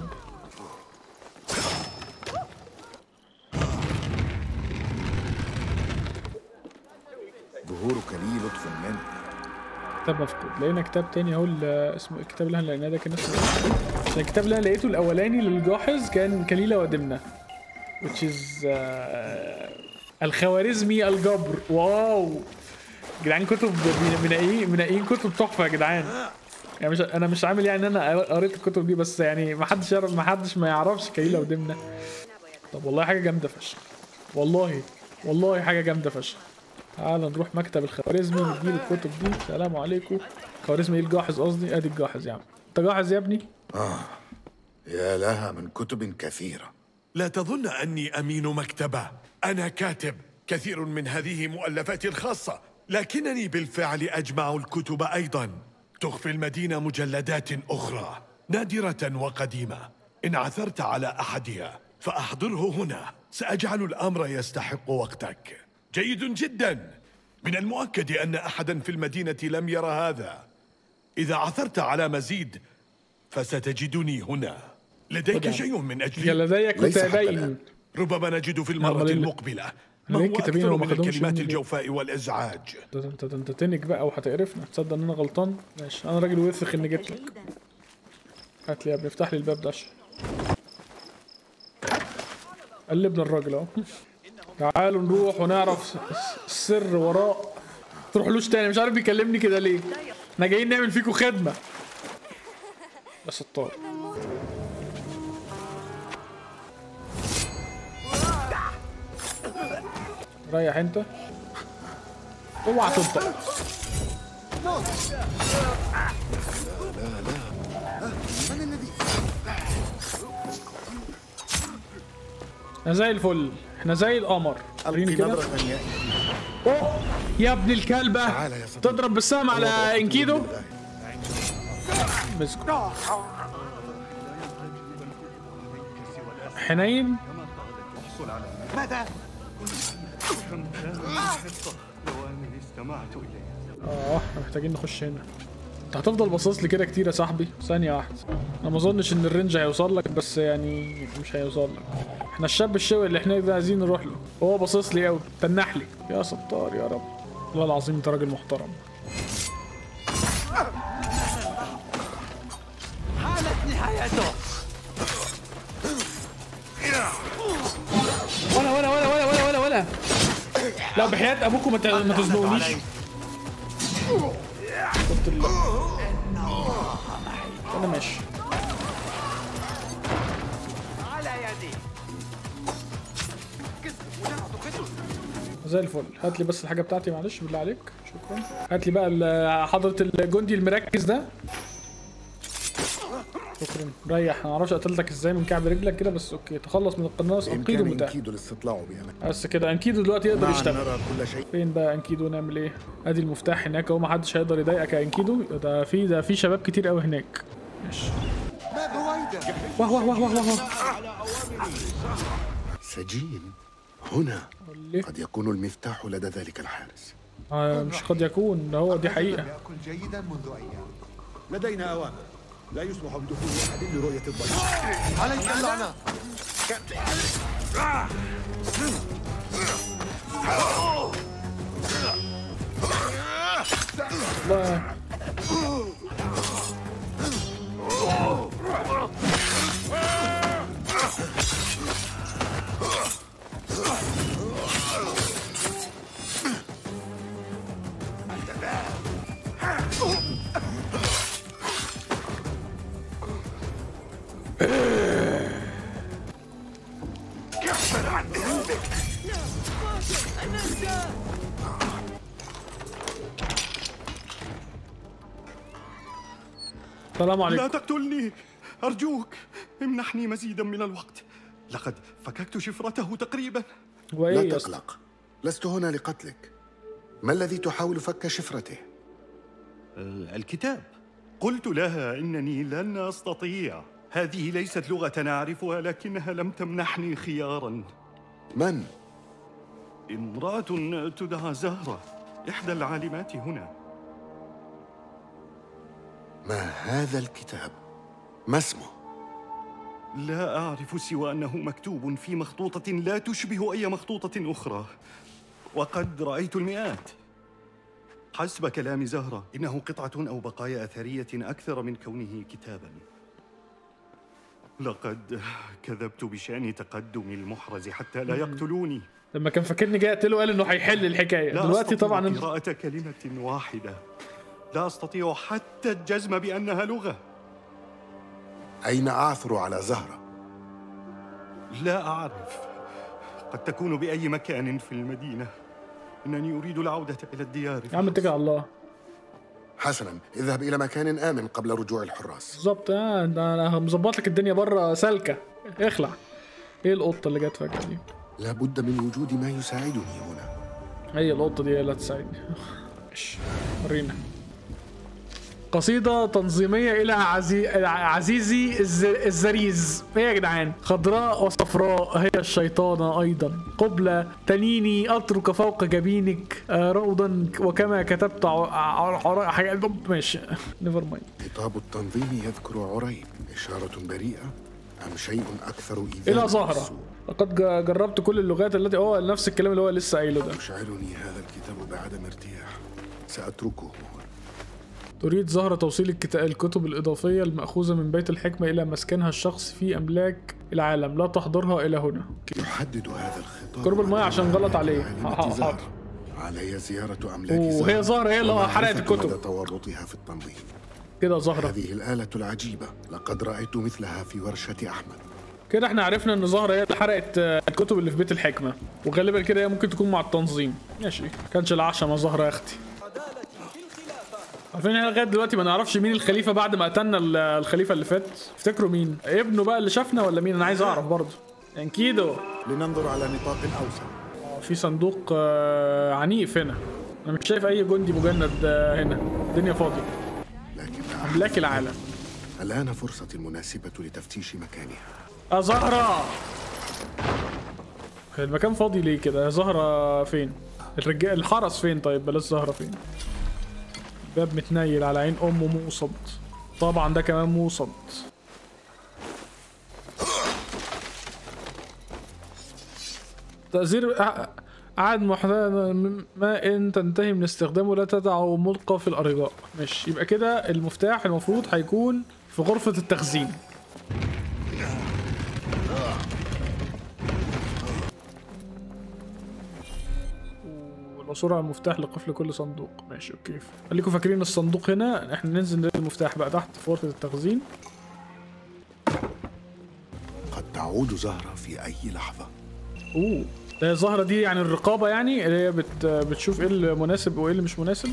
ظهورك لي لطف منك كتاب مفقود لقينا كتاب تاني اهو ال- اسمه الكتاب اللي احنا لقيناه ده كان اسمه إيه؟ عشان الكتاب اللي انا لقيته الاولاني للجاحظ كان كليلة ودمنة which is آه، الخوارزمي الجبر واو جدعان كتب منقيين منقيين كتب تحفة يا جدعان يعني مش انا مش عامل يعني ان انا قريت الكتب دي بس يعني ما حدش يعرف ما حدش ما يعرفش كايلا ودمنه طب والله حاجه جامده فشخ والله والله حاجه جامده فشخ تعال نروح مكتب الخوارزمي نديله الكتب دي السلام عليكم خوارزمي ايه الجاحظ قصدي ادي الجاحظ يا عم انت جاحظ يا ابني آه يا لها من كتب كثيرة لا تظن أني أمين مكتبة أنا كاتب كثير من هذه مؤلفاتي الخاصة لكنني بالفعل أجمع الكتب أيضا تخفي المدينة مجلدات أخرى نادرة وقديمة إن عثرت على أحدها فأحضره هنا سأجعل الأمر يستحق وقتك جيد جدا من المؤكد أن أحدا في المدينة لم يرى هذا إذا عثرت على مزيد فستجدني هنا لديك خدها. شيء من أجلي يا لدي كتابين ربما نجد في المرة أمال ال- المقبلة ما ليه هو كتابين أكثر وما من خدهمش الكلمات مني ليه؟ الجوفاء والإزعاج ده ده انت ده انت تنك بقى وهتقرفنا تصدق ان انا غلطان ماشي انا راجل وثق اني جيت لك هات لي يا ابني افتح لي الباب ده عشان قلبنا الراجل اهو تعالوا نروح ونعرف س- السر وراء تروحلوش تاني مش عارف بيكلمني كده ليه احنا جايين نعمل فيكم خدمه يا ستار ريح انت اوعى تبطأ احنا زي الفل احنا زي القمر وريني كده أوه، يا ابن الكلبة تضرب بالسهم على انكيدو مسكو حنين ماذا؟ اه احنا محتاجين نخش هنا انت هتفضل باصص لي كده كتير يا صاحبي ثانية واحدة انا ما اظنش ان الرينج هيوصل لك بس يعني مش هيوصل لك احنا الشاب الشوي اللي هناك ده عايزين نروح له هو باصص لي قوي تنح لي يا ستار يا رب والله العظيم انت راجل محترم حالت نهايته ولا ولا ولا ولا ولا ولا ولا لا بحياة ابوكم ما ت- ما تزنقونيش شفت ال انا ماشي على يدي زي الفل هات لي بس الحاجه بتاعتي معلش بالله عليك شكرا هات لي بقى ال- حضره الجندي المركز ده شكرا ريح انا معرفش قتلتك ازاي من كعب رجلك كده بس اوكي تخلص من القناص انقيدو بإمكان متاح إنكيدو الاستطلاع بأمان بس كده انكيدو دلوقتي يقدر معا يشتغل نرى كل شيء فين بقى انكيدو نعمل ايه ادي المفتاح هناك اهو محدش هيقدر يضايقك يا انكيدو ده في ده في شباب كتير قوي هناك ماشي واه واه واه واه واه سجين هنا قد يكون المفتاح لدى ذلك الحارس آه مش قد يكون ده هو دي حقيقه يأكل جيدا منذ أيام لدينا أوامر لا يسمح بدخول أحد لرؤية الضيف عليك اللعنة الله كفر عن ذنبك السلام عليكم لا تقتلني أرجوك امنحني مزيدا من الوقت لقد فككت شفرته تقريبا لا تقلق لست هنا لقتلك ما الذي تحاول فك شفرته؟ آه، الكتاب قلت لها إنني لن أستطيع هذه ليست لغة أعرفها لكنها لم تمنحني خيارا من؟ امرأة تدعى زهرة إحدى العالمات هنا ما هذا الكتاب؟ ما اسمه؟ لا أعرف سوى أنه مكتوب في مخطوطة لا تشبه أي مخطوطة أخرى وقد رأيت المئات حسب كلام زهرة إنه قطعة أو بقايا أثرية أكثر من كونه كتابا لقد كذبت بشأن تقدم المحرز حتى لا يقتلوني لما كان فاكرني جاي اقتله قال انه هيحل الحكايه لا دلوقتي أستطيع طبعا قراءة كلمة واحدة لا أستطيع حتى الجزم بأنها لغة أين أعثر على زهرة؟ لا أعرف قد تكون بأي مكان في المدينة إنني أريد العودة إلى الديار يا عم اتكل على الله حسنا اذهب إلى مكان آمن قبل رجوع الحراس بالظبط آه، ده انا مظبط لك الدنيا بره سالكه اخلع ايه القطه اللي جت فجاه دي لابد من وجود ما يساعدني هنا هي القطه دي هي اللي هتساعدني ماشي ورينا قصيدة تنظيمية إلى عزي... عزيزي الز... الزريز إيه يا جدعان خضراء وصفراء هي الشيطانة أيضا قبلة تنيني أترك فوق جبينك آه، روضا وكما كتبت ع- ع- ع- حاجة ماشي نيفر مايند خطاب التنظيم يذكر عريب إشارة بريئة أم شيء أكثر إيذاء إلى زهرة لقد ج- جربت كل اللغات التي هو نفس الكلام اللي هو لسه قايله ده يشعرني هذا الكتاب بعدم ارتياح سأتركه هنا تريد زهرة توصيل الكت- الكتب الإضافية المأخوذة من بيت الحكمة إلى مسكنها الشخصي في أملاك العالم لا تحضرها إلى هنا يحدد هذا الخطاب قرب الماء عشان غلط عليه ح- ح- عالمة حاضر زهرة علي زيارة أملاك وهي زهرة هي اللي ومعرفة حرقت الكتب. مدى تورطها في التنظيم كده زهرة هذه الآلة العجيبة لقد رأيت مثلها في ورشة أحمد كده احنا عرفنا ان زهرة هي اللي حرقت آه، الكتب اللي في بيت الحكمة وغالبا كده هي ممكن تكون مع التنظيم ماشي كانش العشاء مع زهرة يا اختي عارفين احنا لغايه دلوقتي ما نعرفش مين الخليفه بعد ما قتلنا ال- الخليفه اللي فات افتكروا مين ابنه بقى اللي شافنا ولا مين انا عايز اعرف برضه انكيدو لننظر على نطاق أوسع في صندوق آه، عنيف هنا انا مش شايف اي جندي مجند آه، هنا الدنيا فاضيه املاك العالم الآن فرصة المناسبة لتفتيش مكانها يا زهرة المكان فاضي ليه كده يا زهرة فين الرجال الحرس فين طيب بلاش زهرة فين باب متنيل على عين امه موصد طبعا ده كمان موصد تأثير أع- عاد محتوى ما ان تنتهي من استخدامه لا تدعه ملقى في الارجاء ماشي يبقى كده المفتاح المفروض هيكون في غرفة التخزين والعثور على المفتاح لقفل كل صندوق ماشي اوكي خليكم فاكرين الصندوق هنا احنا ننزل نلاقي المفتاح بقى تحت في غرفة التخزين قد تعود زهرة في أي لحظة اوه ده الزهرة دي يعني الرقابة يعني اللي هي بت بتشوف ايه اللي مناسب وايه اللي مش مناسب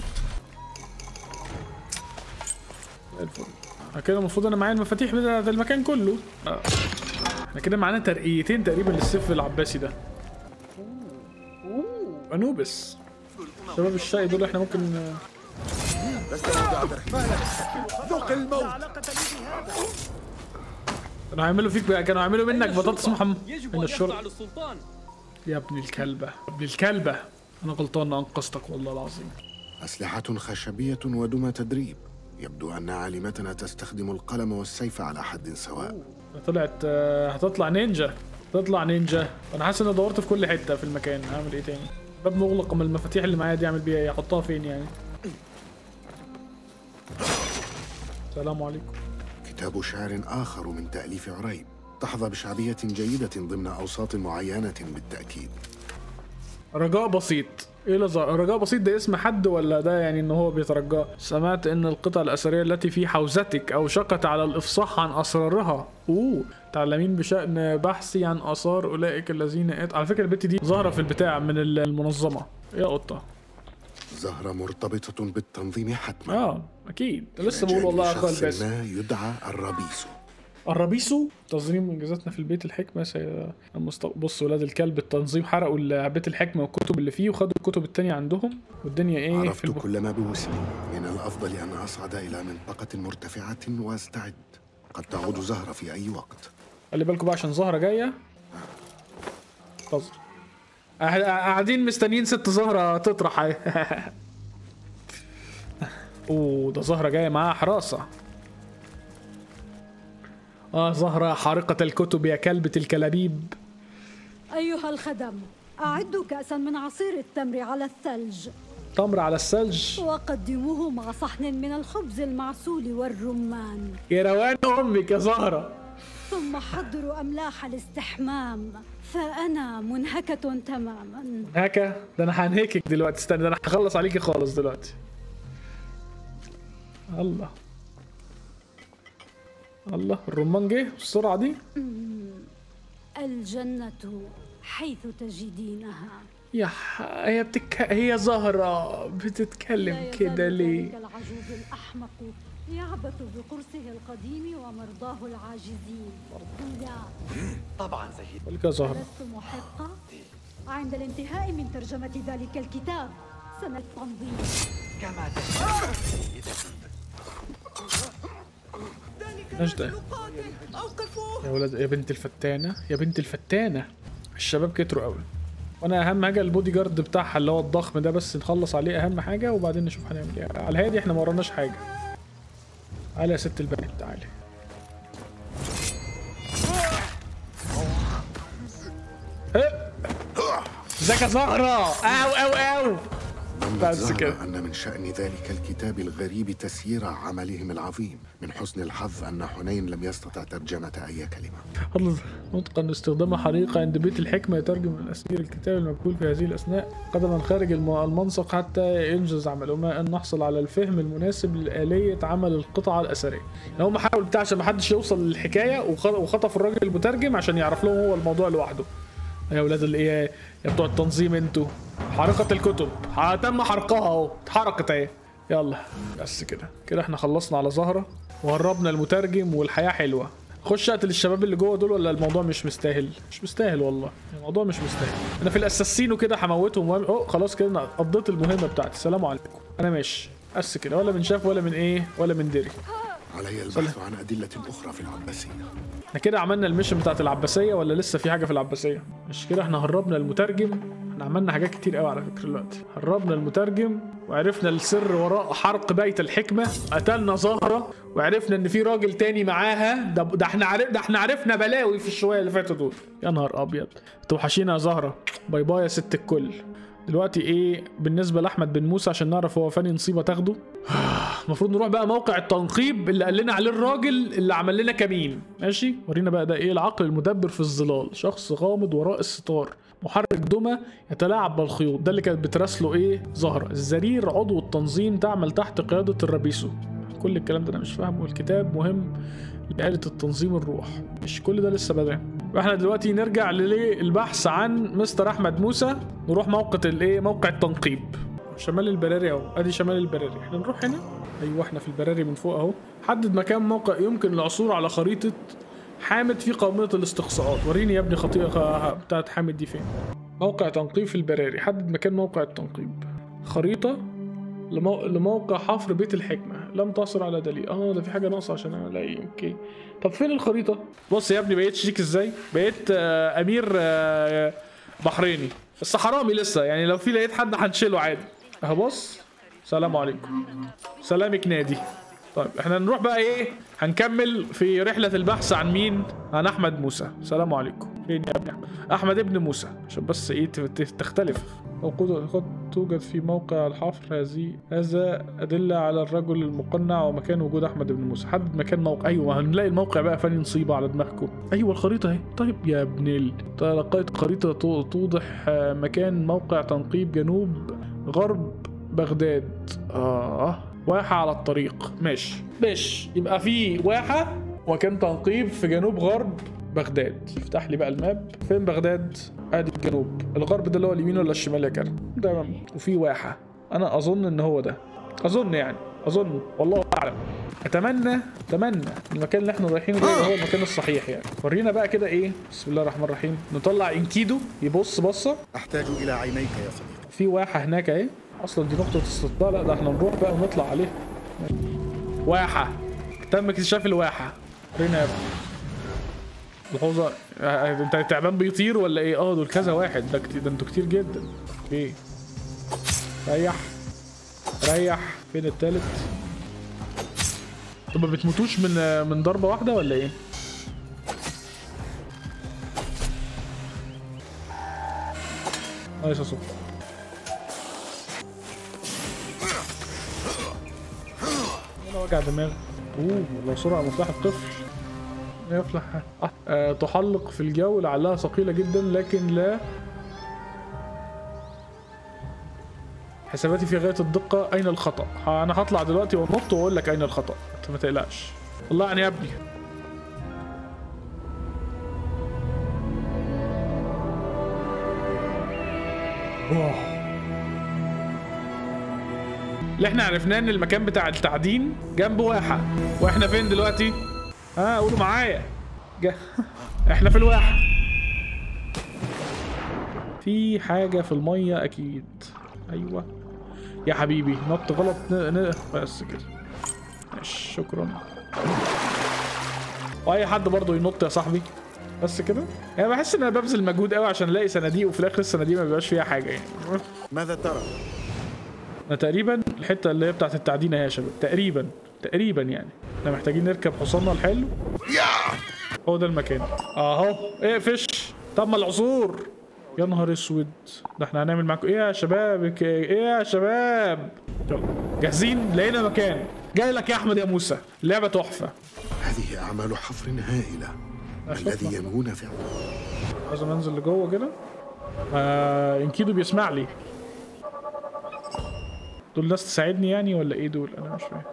زي الفل أنا كده المفروض انا معايا المفاتيح بتاعت المكان كله آه. احنا كده معانا ترقيتين تقريبا للسيف العباسي ده اوه انوبس شباب الشاي دول احنا ممكن آه، لست موضع ترحيمك ذوق الموت كانوا هيعملوا فيك بقى كانوا هيعملوا منك بطاطس محمد يجب من أن الشرب يخضع للسلطان يا ابن الكلبة يا ابن الكلبة انا غلطان إني انقذتك والله العظيم أسلحة خشبية ودمى تدريب يبدو أن عالمتنا تستخدم القلم والسيف على حد سواء طلعت آه، هتطلع نينجا تطلع نينجا انا حاسس اني دورت في كل حته في المكان هعمل ايه تاني باب مغلق من المفاتيح اللي معايا دي اعمل بيها ايه احطها فين يعني السلام عليكم كتاب شعر آخر من تأليف عريب تحظى بشعبية جيدة ضمن أوساط معينة بالتأكيد رجاء بسيط ايه لازم رجاء بسيط ده اسم حد ولا ده يعني ان هو بيترجاه سمعت ان القطع الاثريه التي في حوزتك اوشكت على الافصاح عن اسرارها اوه تعلمين بشان بحثي عن اثار اولئك الذين ات... على فكره البت دي ظاهره في البتاع من المنظمه يا قطه زهرة مرتبطة بالتنظيم حتما اه اكيد لسه بقول والله يا اخويا شخص الباسم ما يدعى الربيسو الربيسو تنظيم انجازاتنا في البيت الحكمه سي... المست... بص ولاد الكلب التنظيم حرقوا ال- بيت الحكمه والكتب اللي فيه وخدوا الكتب التانية عندهم والدنيا ايه في عرفت الب... كل ما بوسعي من الأفضل أن أصعد إلى منطقة مرتفعة وأستعد قد تعود زهرة في أي وقت خلي بالكم بقى عشان زهره جايه انتظر قاعد- قاعدين مستنيين ست زهره تطرح اهي. اوه ده زهره جايه معاها حراسه اه زهره حارقه الكتب يا كلبة الكلابيب أيها الخدم أعدوا كأسا من عصير التمر على الثلج تمر على الثلج وقدموه مع صحن من الخبز المعسول والرمان يا روان امك يا زهره ثم حضروا أملاح الاستحمام فأنا منهكة تماما هكا ده انا هنهكك دلوقتي استنى ده انا هخلص عليكي خالص دلوقتي الله الله الرمان جه بالسرعه دي الجنة حيث تجدينها يا ح... هي بتك... هي زهرة بتتكلم لا كده يزال ليه ذلك العجوز الأحمق يعبث بقرصه القديم ومرضاه العاجزين لا طبعا سيد قال يا زهرة لست محقة عند الانتهاء من ترجمة ذلك الكتاب سنة التنظيم كما تشاء سيدتي نجدة يا ولد يا بنت الفتانة يا بنت الفتانة الشباب كتروا قوي وانا اهم حاجه البودي جارد بتاعها اللي هو الضخم ده بس نخلص عليه اهم حاجه وبعدين نشوف هنعمل ايه على الهادي احنا ما وراناش حاجه تعالي يا ست البنات تعالي إيه؟ ازيك يا زهرة او او او بس زهرة كده أن من شأن ذلك الكتاب الغريب تسيير عملهم العظيم من حسن الحظ أن حنين لم يستطع ترجمة أي كلمة الله نطقا استخدام حريقة عند بيت الحكمة يترجم الأسير الكتاب المقبول في هذه الأثناء قدما خارج الم- المنسق حتى ينجز عمله ما أن نحصل على الفهم المناسب لآلية عمل القطعة الأثرية يعني هم حاول بتاع عشان محدش يوصل للحكاية وخ- وخطف الراجل المترجم عشان يعرف لهم هو الموضوع لوحده يا ولاد الايه يا بتوع التنظيم انتوا حرقة الكتب ح- تم حرقها اهو اتحرقت اهي يلا بس كده كده احنا خلصنا على زهرة وهربنا المترجم والحياة حلوة خش اقتل الشباب اللي جوه دول ولا الموضوع مش مستاهل مش مستاهل والله الموضوع مش مستاهل انا في الاساسين وكده هموتهم وأعمل- اوه خلاص كده انا قضيت المهمة بتاعتي السلام عليكم انا ماشي بس كده ولا من شاف ولا من ايه ولا من دري علي البحث عن أدلة أخرى في العباسية احنا كده عملنا الميشن بتاعت العباسية ولا لسه في حاجة في العباسية؟ مش كده احنا هربنا المترجم احنا عملنا حاجات كتير قوي على فكرة دلوقتي هربنا المترجم وعرفنا السر وراء حرق بيت الحكمة قتلنا زهرة وعرفنا ان في راجل تاني معاها ده, ده احنا عرف ده احنا عرفنا بلاوي في الشوية اللي فاتوا دول يا نهار ابيض توحشينا يا زهرة باي باي يا ست الكل دلوقتي ايه بالنسبة لأحمد بن موسى عشان نعرف هو فاني نصيبة تاخده المفروض نروح بقى موقع التنقيب اللي قال لنا عليه الراجل اللي عمل لنا كمين ماشي ورينا بقى ده ايه العقل المدبر في الظلال شخص غامض وراء الستار محرك دمى يتلاعب بالخيوط ده اللي كانت بتراسله ايه زهرة الزرير عضو التنظيم تعمل تحت قيادة الربيسو كل الكلام ده انا مش فاهمه والكتاب مهم لآلة التنظيم الروح مش كل ده لسه بدري واحنا دلوقتي نرجع للبحث عن مستر احمد موسى نروح موقع الايه موقع التنقيب شمال البراري اهو ادي شمال البراري احنا نروح هنا ايوه احنا في البراري من فوق اهو حدد مكان موقع يمكن العثور على خريطة حامد في قائمة الاستقصاءات وريني يا ابني خطيئة بتاعت حامد دي فين موقع تنقيب في البراري حدد مكان موقع التنقيب خريطة لمو... لموقع حفر بيت الحكمة لم تصل على دليل اه ده في حاجة ناقصة عشان الاقي اوكي طب فين الخريطة بص يا ابني بقيت شيك ازاي بقيت آه امير آه بحريني بس حرامي لسه يعني لو في لقيت حد هنشيله عادي اهو بص سلام عليكم سلامك نادي طيب احنا نروح بقى ايه هنكمل في رحلة البحث عن مين عن احمد موسى سلام عليكم فين يا ابني احمد احمد ابن موسى عشان بس ايه ت- ت- تختلف موجود قد توجد في موقع الحفر هذه هذا أدلة على الرجل المقنع ومكان وجود أحمد بن موسى حدد مكان موقع أيوة هنلاقي الموقع بقى فاني نصيبة على دماغكم أيوة الخريطة أهي طيب يا ابن ال لقيت خريطة تو- توضح آه، مكان موقع تنقيب جنوب غرب بغداد آه واحة على الطريق ماشي ماشي يبقى في واحة وكان تنقيب في جنوب غرب بغداد افتح لي بقى الماب فين بغداد ادي الجنوب الغرب ده اللي هو اليمين ولا الشمال يا كرم تمام وفي واحة انا اظن ان هو ده اظن يعني اظن والله اعلم اتمنى اتمنى المكان اللي احنا رايحينه ده يبقى هو المكان الصحيح يعني ورينا بقى كده ايه بسم الله الرحمن الرحيم نطلع انكيدو يبص بصه أحتاج إلى عينيك يا صديقي في واحة هناك اهي اصلا دي نقطة استطلاع لا ده احنا نروح بقى ونطلع عليها واحة تم اكتشاف الواحة ورينا يا ابني ملحوظة آه، انت التعبان بيطير ولا ايه؟ اه دول كذا واحد ده كتير ده انتوا كتير جدا ايه ريح ريح فين التالت؟ طب ما بتموتوش من آه، من ضربة واحدة ولا ايه؟ نايس يا صبحي ولا وجع دماغ اوه لو سرعة مفتاح الطفل يفلح آه. آه تحلق في الجو لعلها ثقيلة جدا لكن لا حساباتي في غايه الدقه اين الخطا ها، انا هطلع دلوقتي وانط واقول لك اين الخطا انت ما تقلقش والله يعني يا ابني واو. اللي احنا عرفناه ان المكان بتاع التعدين جنب واحة واحنا فين دلوقتي؟ ها قولوا معايا جا. احنا في الواحة في حاجة في المية اكيد ايوه يا حبيبي نط غلط ن... ن... بس كده ماشي شكرا واي حد برضه ينط يا صاحبي بس كده يعني بحس ان انا ببذل مجهود قوي عشان الاقي صناديق وفي الاخر الصناديق ما بيبقاش فيها حاجه يعني ماذا ترى؟ انا تقريبا الحته اللي هي بتاعت التعدين اهي يا شباب تقريبا تقريبا يعني احنا محتاجين نركب حصاننا الحلو هو ده المكان اهو اقفش تم العثور يا نهار اسود ده احنا هنعمل معاكم ايه يا شباب ك- ايه يا شباب يلا جاهزين لقينا مكان جاي لك يا احمد يا موسى اللعبه تحفه هذه أعمال حفر هائلة ما الذي ينوون فعله لازم انزل لجوه كده آه انكيدو بيسمع لي دول ناس تساعدني يعني ولا ايه دول انا مش فاهم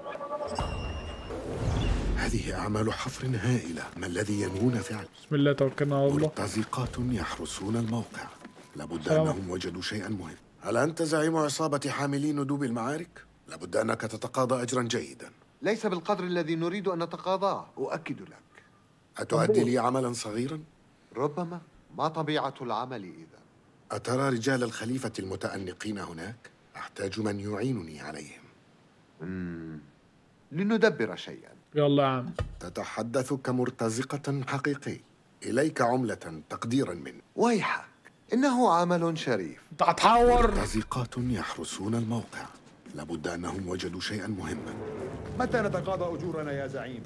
هذه أعمال حفر هائلة ما الذي ينوون فعله بسم الله توكلنا على الله مرتزقات يحرسون الموقع لابد سلام. أنهم وجدوا شيئا مهم هل أنت زعيم عصابة حاملي ندوب المعارك؟ لابد أنك تتقاضى أجرا جيدا ليس بالقدر الذي نريد أن نتقاضاه أؤكد لك أتؤدي لي عملا صغيرا؟ ربما ما طبيعة العمل إذا أترى رجال الخليفة المتأنقين هناك؟ أحتاج من يعينني عليهم مم. لندبر شيئا يلا يا عم تتحدث كمرتزقة حقيقي إليك عملة تقديرا مني ويحك إنه عمل شريف انت هتحور مرتزقات يحرسون الموقع لابد أنهم وجدوا شيئا مهما متى نتقاضى أجورنا يا زعيم؟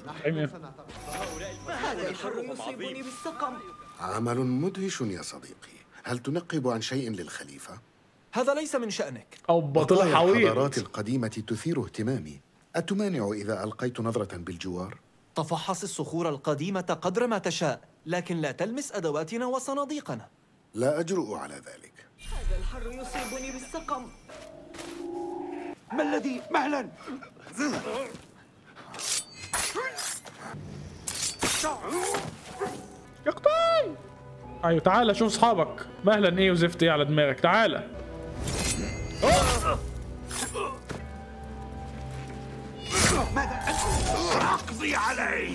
هذا الحر يصيبني بالسقم عمل مدهش يا صديقي هل تنقب عن شيء للخليفة؟ هذا ليس من شأنك أو بطل بقايا حويط الحضارات القديمة تثير اهتمامي أتمانع إذا ألقيت نظرة بالجوار؟ تفحص الصخور القديمة قدر ما تشاء لكن لا تلمس أدواتنا وصناديقنا لا أجرؤ على ذلك هذا الحر يصيبني بالسقم ما الذي مهلا يقطعي ايوه تعالى شوف اصحابك مهلا ايه وزفت ايه على دماغك تعالى أقضي عليك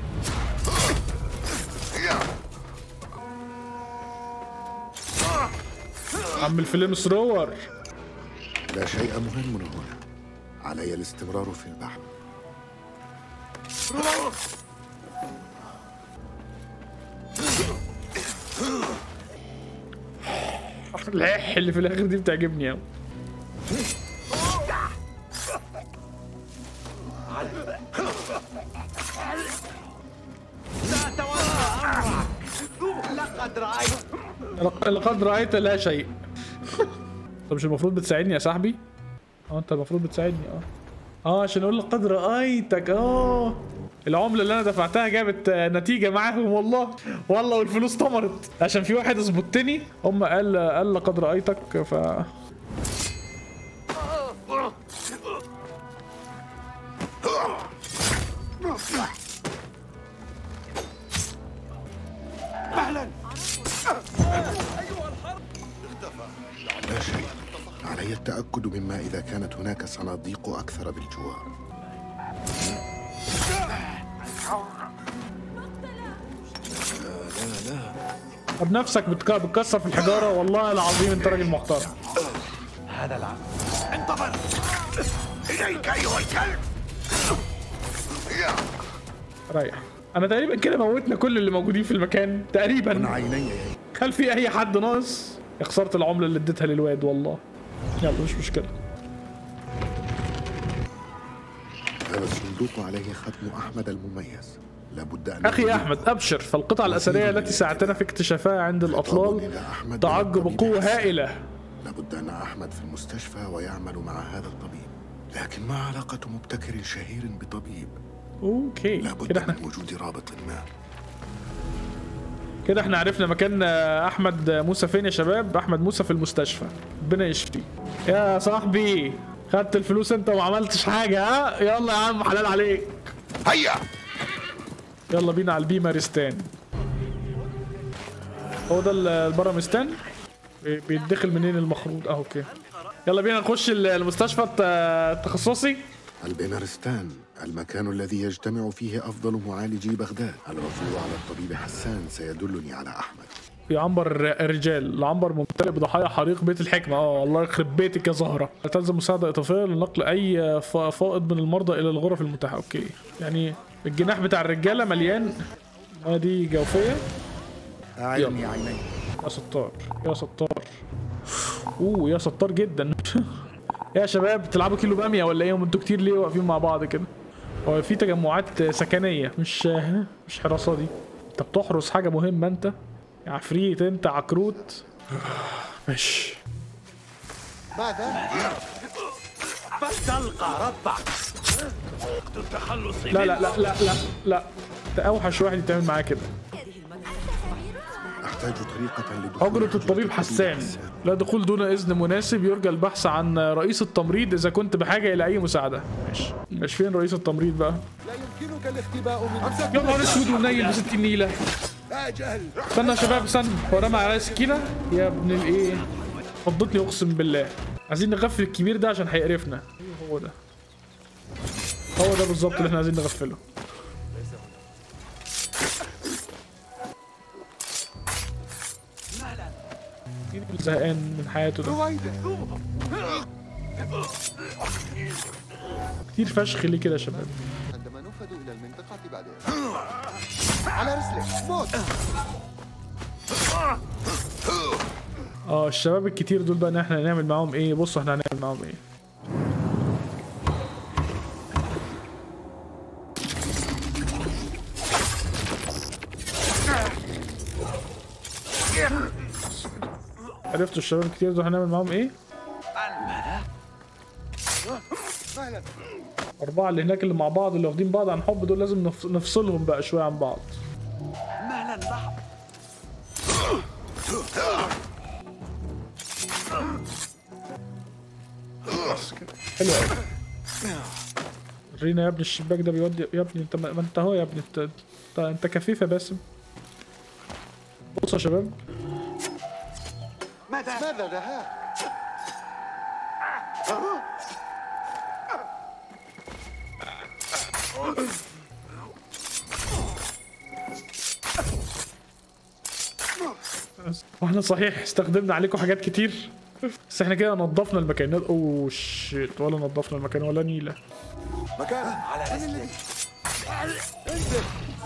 عم الفيلم سرور لا شيء مهم هنا علي الاستمرار في البحث الح اللي في الاخر دي بتعجبني قوي لقد رأيت لقد رايت لا شيء طب مش المفروض بتساعدني يا صاحبي اه انت المفروض بتساعدني اه اه عشان اقول لقد رايتك اه العمله اللي انا دفعتها جابت آه، نتيجه معاهم والله والله والفلوس طمرت عشان في واحد اظبطني هم قال قال لقد رايتك ف مهلا لا شيء علي التأكد مما إذا كانت هناك صناديق أكثر بالجوار لا لا لا طب نفسك بتك- بتكسر في الحجاره والله العظيم انت راجل محترم هذا العمل انتظر إليك أيها الكلب ريح انا تقريبا كده موتنا كل اللي موجودين في المكان تقريبا عيني هل في اي حد ناقص يا خساره العمله اللي اديتها للواد والله يلا مش مشكله هذا الصندوق عليه ختم أحمد المميز لابد أن اخي احمد ابشر فالقطعه الاثريه التي ساعدتنا في اكتشافها عند الاطلال تعج بقوه هائله لابد أن أحمد في المستشفى ويعمل مع هذا الطبيب لكن ما علاقة مبتكر شهير بطبيب اوكي لابد كده احنا من وجود رابط ما كده احنا عرفنا مكان آه، احمد موسى فين يا شباب احمد موسى في المستشفى ربنا يشفيه يا صاحبي خدت الفلوس انت وما عملتش حاجه ها يلا يا عم حلال عليك هيا يلا بينا على البيمارستان هو ده ال- البرامستان بي- بيتدخل منين المخروط اه اوكي يلا بينا نخش ال- المستشفى الت- التخصصي البيمارستان المكان الذي يجتمع فيه أفضل معالجي بغداد العثور على الطبيب حسان سيدلني على أحمد في عنبر الر- الرجال العنبر ممتلئ بضحايا حريق بيت الحكمة اه الله يخرب بيتك يا زهرة تلزم مساعدة إضافية لنقل أي ف- فائض من المرضى إلى الغرف المتاحة أوكي يعني الجناح بتاع الرجالة مليان آه دي جوفية أعلني عيني يا ستار يا ستار اوه يا ستار جدا يا شباب بتلعبوا كيلو بامية ولا ايه انتوا كتير ليه واقفين مع بعض كده هو في تجمعات سكنية مش مش حراسة دي انت بتحرس حاجة مهمة انت يا عفريت انت عكروت ماشي ماذا؟ فلتلقى ربك وقت التخلص لا لا لا لا لا لا ده اوحش واحد يتعمل معاه كده أحتاج طريقة لدخول أجرة الطبيب حسان لا دخول دون إذن مناسب يرجى البحث عن رئيس التمريض إذا كنت بحاجة إلى أي مساعدة ماشي مش فين رئيس التمريض بقى لا يمكنك الاختباء من يا نهار اسود ومنيل بست النيلة أجل استنى يا شباب استنى هو رمى عليا سكينة يا ابن الايه فضتني اقسم بالله عايزين نغفل الكبير ده عشان هيقرفنا هو ده هو ده بالظبط اللي احنا عايزين نغفله مين اللي زهقان من حياته ده كتير فشخ ليه كده يا شباب عندما نفد إلى المنطقة بعدين على رسلك موت اه الشباب الكتير دول بقى ان احنا هنعمل معاهم ايه بصوا احنا هنعمل معاهم ايه عرفتوا الشباب الكتير دول هنعمل معاهم ايه مهلا أربعة اللي هناك اللي مع بعض اللي واخدين بعض عن حب دول لازم نف- نفصلهم بقى شوية عن بعض مهلا مرحبا حلو قوي ورينا يا ابني الشباك ده بيودي يا ابني انت ما ما انت اهو يا ابني انت انت, انت كفيف يا باسم بصوا يا شباب ماذا ماذا ذهاب واحنا صحيح استخدمنا عليكم حاجات كتير بس احنا كده نظفنا المكان اوه شيت ولا نظفنا المكان ولا نيله مكان على رسلك انزل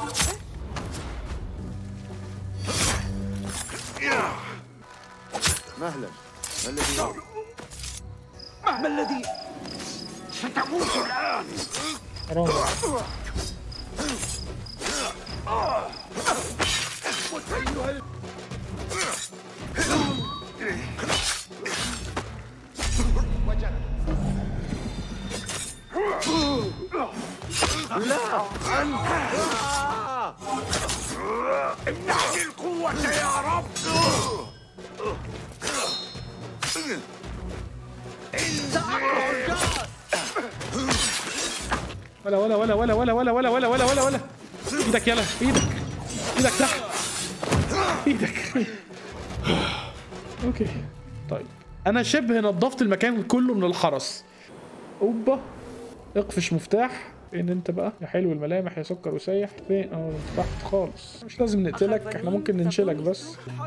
مهلا ما الذي ما الذي ستموت الآن حرام لا أنت امنعني القوة يا رب ولا ولا ولا ولا ولا ولا ولا ولا ولا ولا ولا ايدك يلا ايدك ايدك تحت ايدك اوكي طيب انا شبه نظفت المكان كله من الحرس اوبا اقفش مفتاح فين انت بقى يا حلو الملامح يا سكر وسايح فين اه انت تحت خالص مش لازم نقتلك احنا ممكن ننشلك بس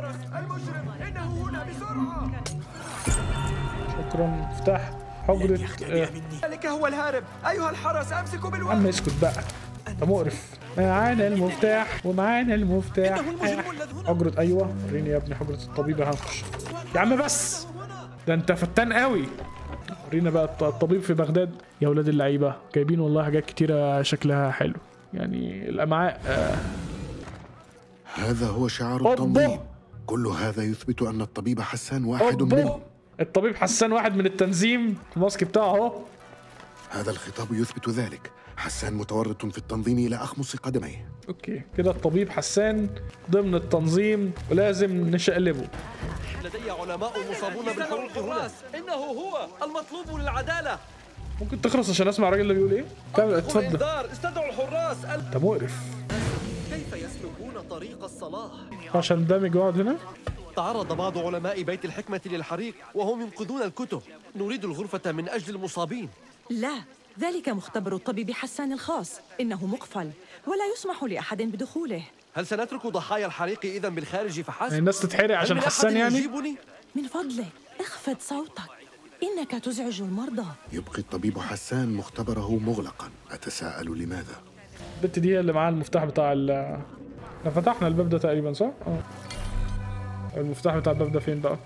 شكرا مفتاح حجرة آه، ذلك هو الهارب أيها الحرس أمسكوا يا بالوقت عم اسكت بقى انت مقرف معانا المفتاح ومعانا المفتاح حجرة ايوه وريني يا ابني حجرة الطبيب هنخش يا عم بس ده انت فتان قوي ورينا بقى الط- الطبيب في بغداد يا ولاد اللعيبة جايبين والله حاجات كتيرة شكلها حلو يعني الامعاء آه هذا هو شعار أوبا. التنظيم كل هذا يثبت أن الطبيب حسان واحد أوبا. منهم الطبيب حسان واحد من التنظيم الماسك بتاعه اهو هذا الخطاب يثبت ذلك حسان متورط في التنظيم إلى أخمص قدميه اوكي كده الطبيب حسان ضمن التنظيم ولازم نشقلبه لدي علماء مصابون بالحروق هنا إنه هو المطلوب للعدالة ممكن تخلص عشان اسمع الراجل اللي بيقول ايه طب اتفضل الإنذار استدعوا الحراس انت مقرف كيف يسلكون طريق الصلاح؟ عشان دامج يقعد هنا تعرض بعض علماء بيت الحكمة للحريق وهم ينقذون الكتب نريد الغرفة من أجل المصابين لا ذلك مختبر الطبيب حسان الخاص إنه مقفل ولا يسمح لأحد بدخوله هل سنترك ضحايا الحريق إذا بالخارج فحسب؟ يعني الناس تتحرق هل عشان من حسان أحد يعني؟ يجيبني؟ من فضلك اخفض صوتك إنك تزعج المرضى يبقي الطبيب حسان مختبره مغلقا أتساءل لماذا؟ البت دي هي اللي معاها المفتاح بتاع ال احنا فتحنا الباب ده تقريبا صح؟ اه المفتاح بتاع الباب ده فين بقى؟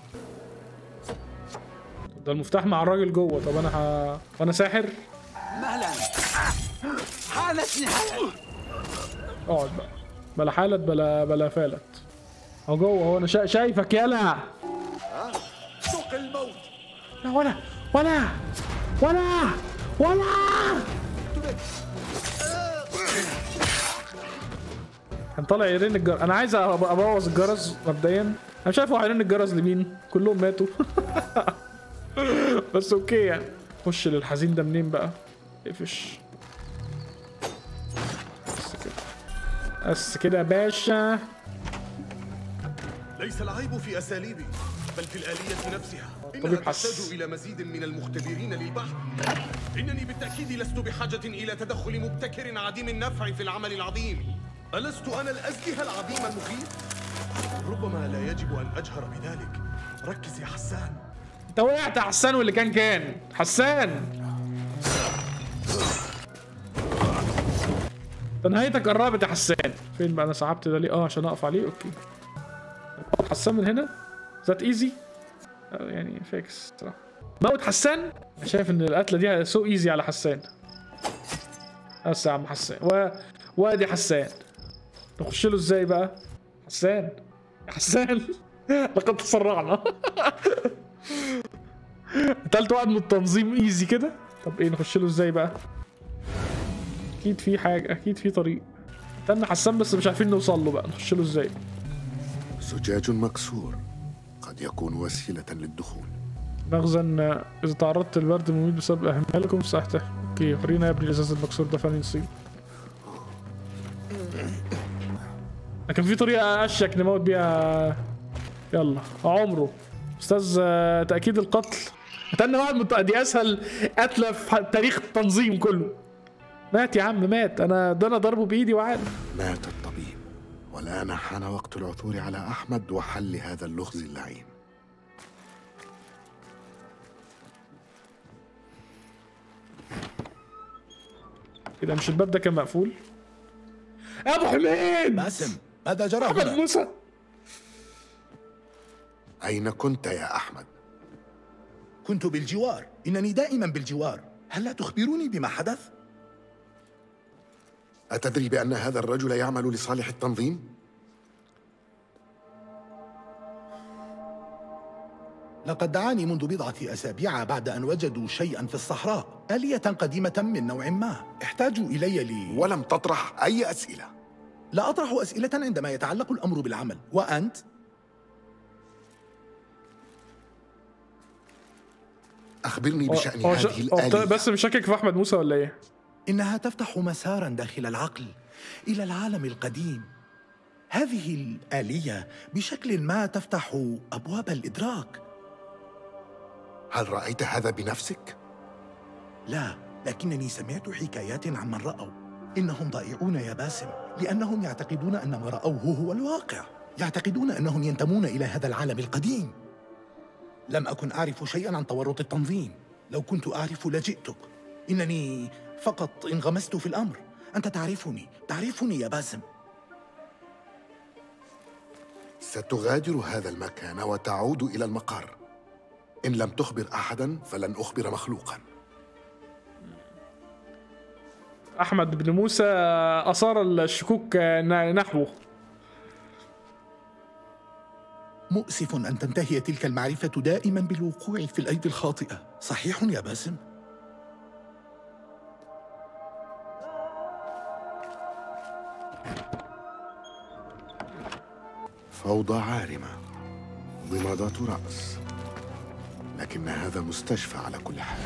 ده المفتاح مع الراجل جوه طب انا ه... وانا ساحر مهلا حانت نهاية اقعد بقى بلا حالت بلا بلا فالت اهو جوه هو انا شا... شايفك يلا سوق الموت لا ولا ولا ولا ولا كان طالع يرن الجرس انا عايز أب- ابوظ الجرس مبدئيا انا مش عارف هو هيرن الجرس لمين كلهم ماتوا بس اوكي يعني خش للحزين ده منين بقى اقفش بس كده بس كده يا باشا ليس العيب في أساليبي بل في الآلية نفسها إنها طبيب حس. تحتاج إلى مزيد من المختبرين للبحث إنني بالتأكيد لست بحاجة إلى تدخل مبتكر عديم النفع في العمل العظيم ألست أنا الأزكى العظيم المخيف؟ ربما لا يجب أن أجهر بذلك ركز يا حسان انت وقعت يا حسان واللي كان كان حسان ده نهايتك قربت يا حسان فين بقى انا سحبت ده ليه اه عشان اقف عليه اوكي حسان من هنا ذات ايزي يعني فيكس صراحه موت حسان أنا شايف ان القتله دي سو ايزي على حسان بس يا عم حسان و... وادي حسان نخش له ازاي بقى حسان يا حسان لقد تسرعنا قتلت واحد من التنظيم ايزي كده طب ايه نخش له ازاي بقى اكيد في حاجه اكيد في طريق استنى حسان بس مش عارفين نوصل له بقى نخش له ازاي زجاج مكسور قد يكون وسيلة للدخول مخزن آه، اذا تعرضت للبرد مميت بسبب اهمالكم ساحته اوكي ورينا يا ابني الازاز المكسور ده فين يصيب لكن في طريقه اشيك نموت بيها يلا عمره استاذ آه، تاكيد القتل قتلنا واحد من دي اسهل قتله في ح- تاريخ التنظيم كله مات يا عم مات انا ده انا ضربه بايدي وعادي مات الطبيب والآن حان وقت العثور على أحمد وحل هذا اللغز اللعين كده مش الباب ده كان مقفول يا ابو حميد باسم ماذا جرى احمد هنا؟ موسى أين كنت يا أحمد؟ كنت بالجوار إنني دائما بالجوار هل لا تخبروني بما حدث؟ أتدري بأن هذا الرجل يعمل لصالح التنظيم؟ لقد دعاني منذ بضعة أسابيع بعد أن وجدوا شيئا في الصحراء آلية قديمة من نوع ما احتاجوا إلي لي ولم تطرح أي أسئلة لا أطرح أسئلة عندما يتعلق الأمر بالعمل وأنت؟ أخبرني هو- بشأن هو هذه ش- هو الآلية بس مشكك في احمد موسى ولا ايه؟ إنها تفتح مسارا داخل العقل إلى العالم القديم هذه الآلية بشكل ما تفتح أبواب الإدراك هل رأيت هذا بنفسك؟ لا لكنني سمعت حكايات عمن رأوا إنهم ضائعون يا باسم لأنهم يعتقدون أن ما رأوه هو الواقع يعتقدون أنهم ينتمون إلى هذا العالم القديم لم أكن أعرف شيئا عن تورط التنظيم لو كنت أعرف لجئتك إنني فقط انغمست في الأمر أنت تعرفني تعرفني يا باسم ستغادر هذا المكان وتعود إلى المقر إن لم تخبر أحدا فلن أخبر مخلوقا احمد بن موسى اثار الشكوك ن- نحوه مؤسف أن تنتهي تلك المعرفة دائما بالوقوع في الأيدي الخاطئة صحيح يا باسم؟ فوضى عارمة ضمادات رأس لكن هذا مستشفى على كل حال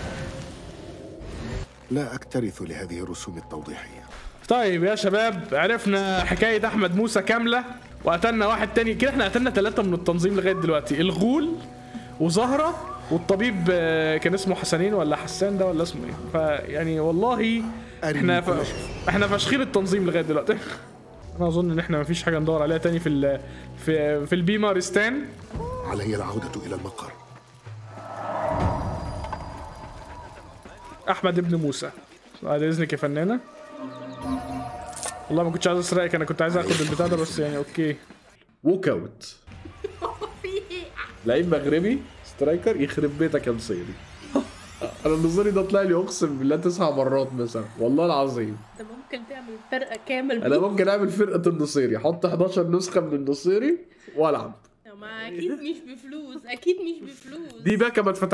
لا أكترث لهذه الرسوم التوضيحية طيب يا شباب عرفنا حكاية أحمد موسى كاملة وقتلنا واحد تاني كده احنا قتلنا ثلاثة من التنظيم لغاية دلوقتي الغول وزهرة والطبيب آه، كان اسمه حسنين ولا حسان ده ولا اسمه ايه فيعني والله احنا ف... احنا فاشخين التنظيم لغاية دلوقتي انا اظن ان احنا مفيش حاجة ندور عليها تاني في ال... في في البيمارستان علي العودة إلى المقر احمد ابن موسى بعد اذنك يا فنانه والله ما كنتش عايز اسرقك انا كنت عايز اخد البتاع ده بس يعني اوكي ووك اوت لعيب مغربي سترايكر يخرب بيتك يا نصيري انا النصيري ده طلع لي اقسم بالله تسع مرات مثلا والله العظيم انت ممكن تعمل فرقه كامل انا ممكن اعمل فرقه النصيري احط 11 نسخه من النصيري والعب ما اكيد مش بفلوس اكيد مش بفلوس دي باكا ما اتفتح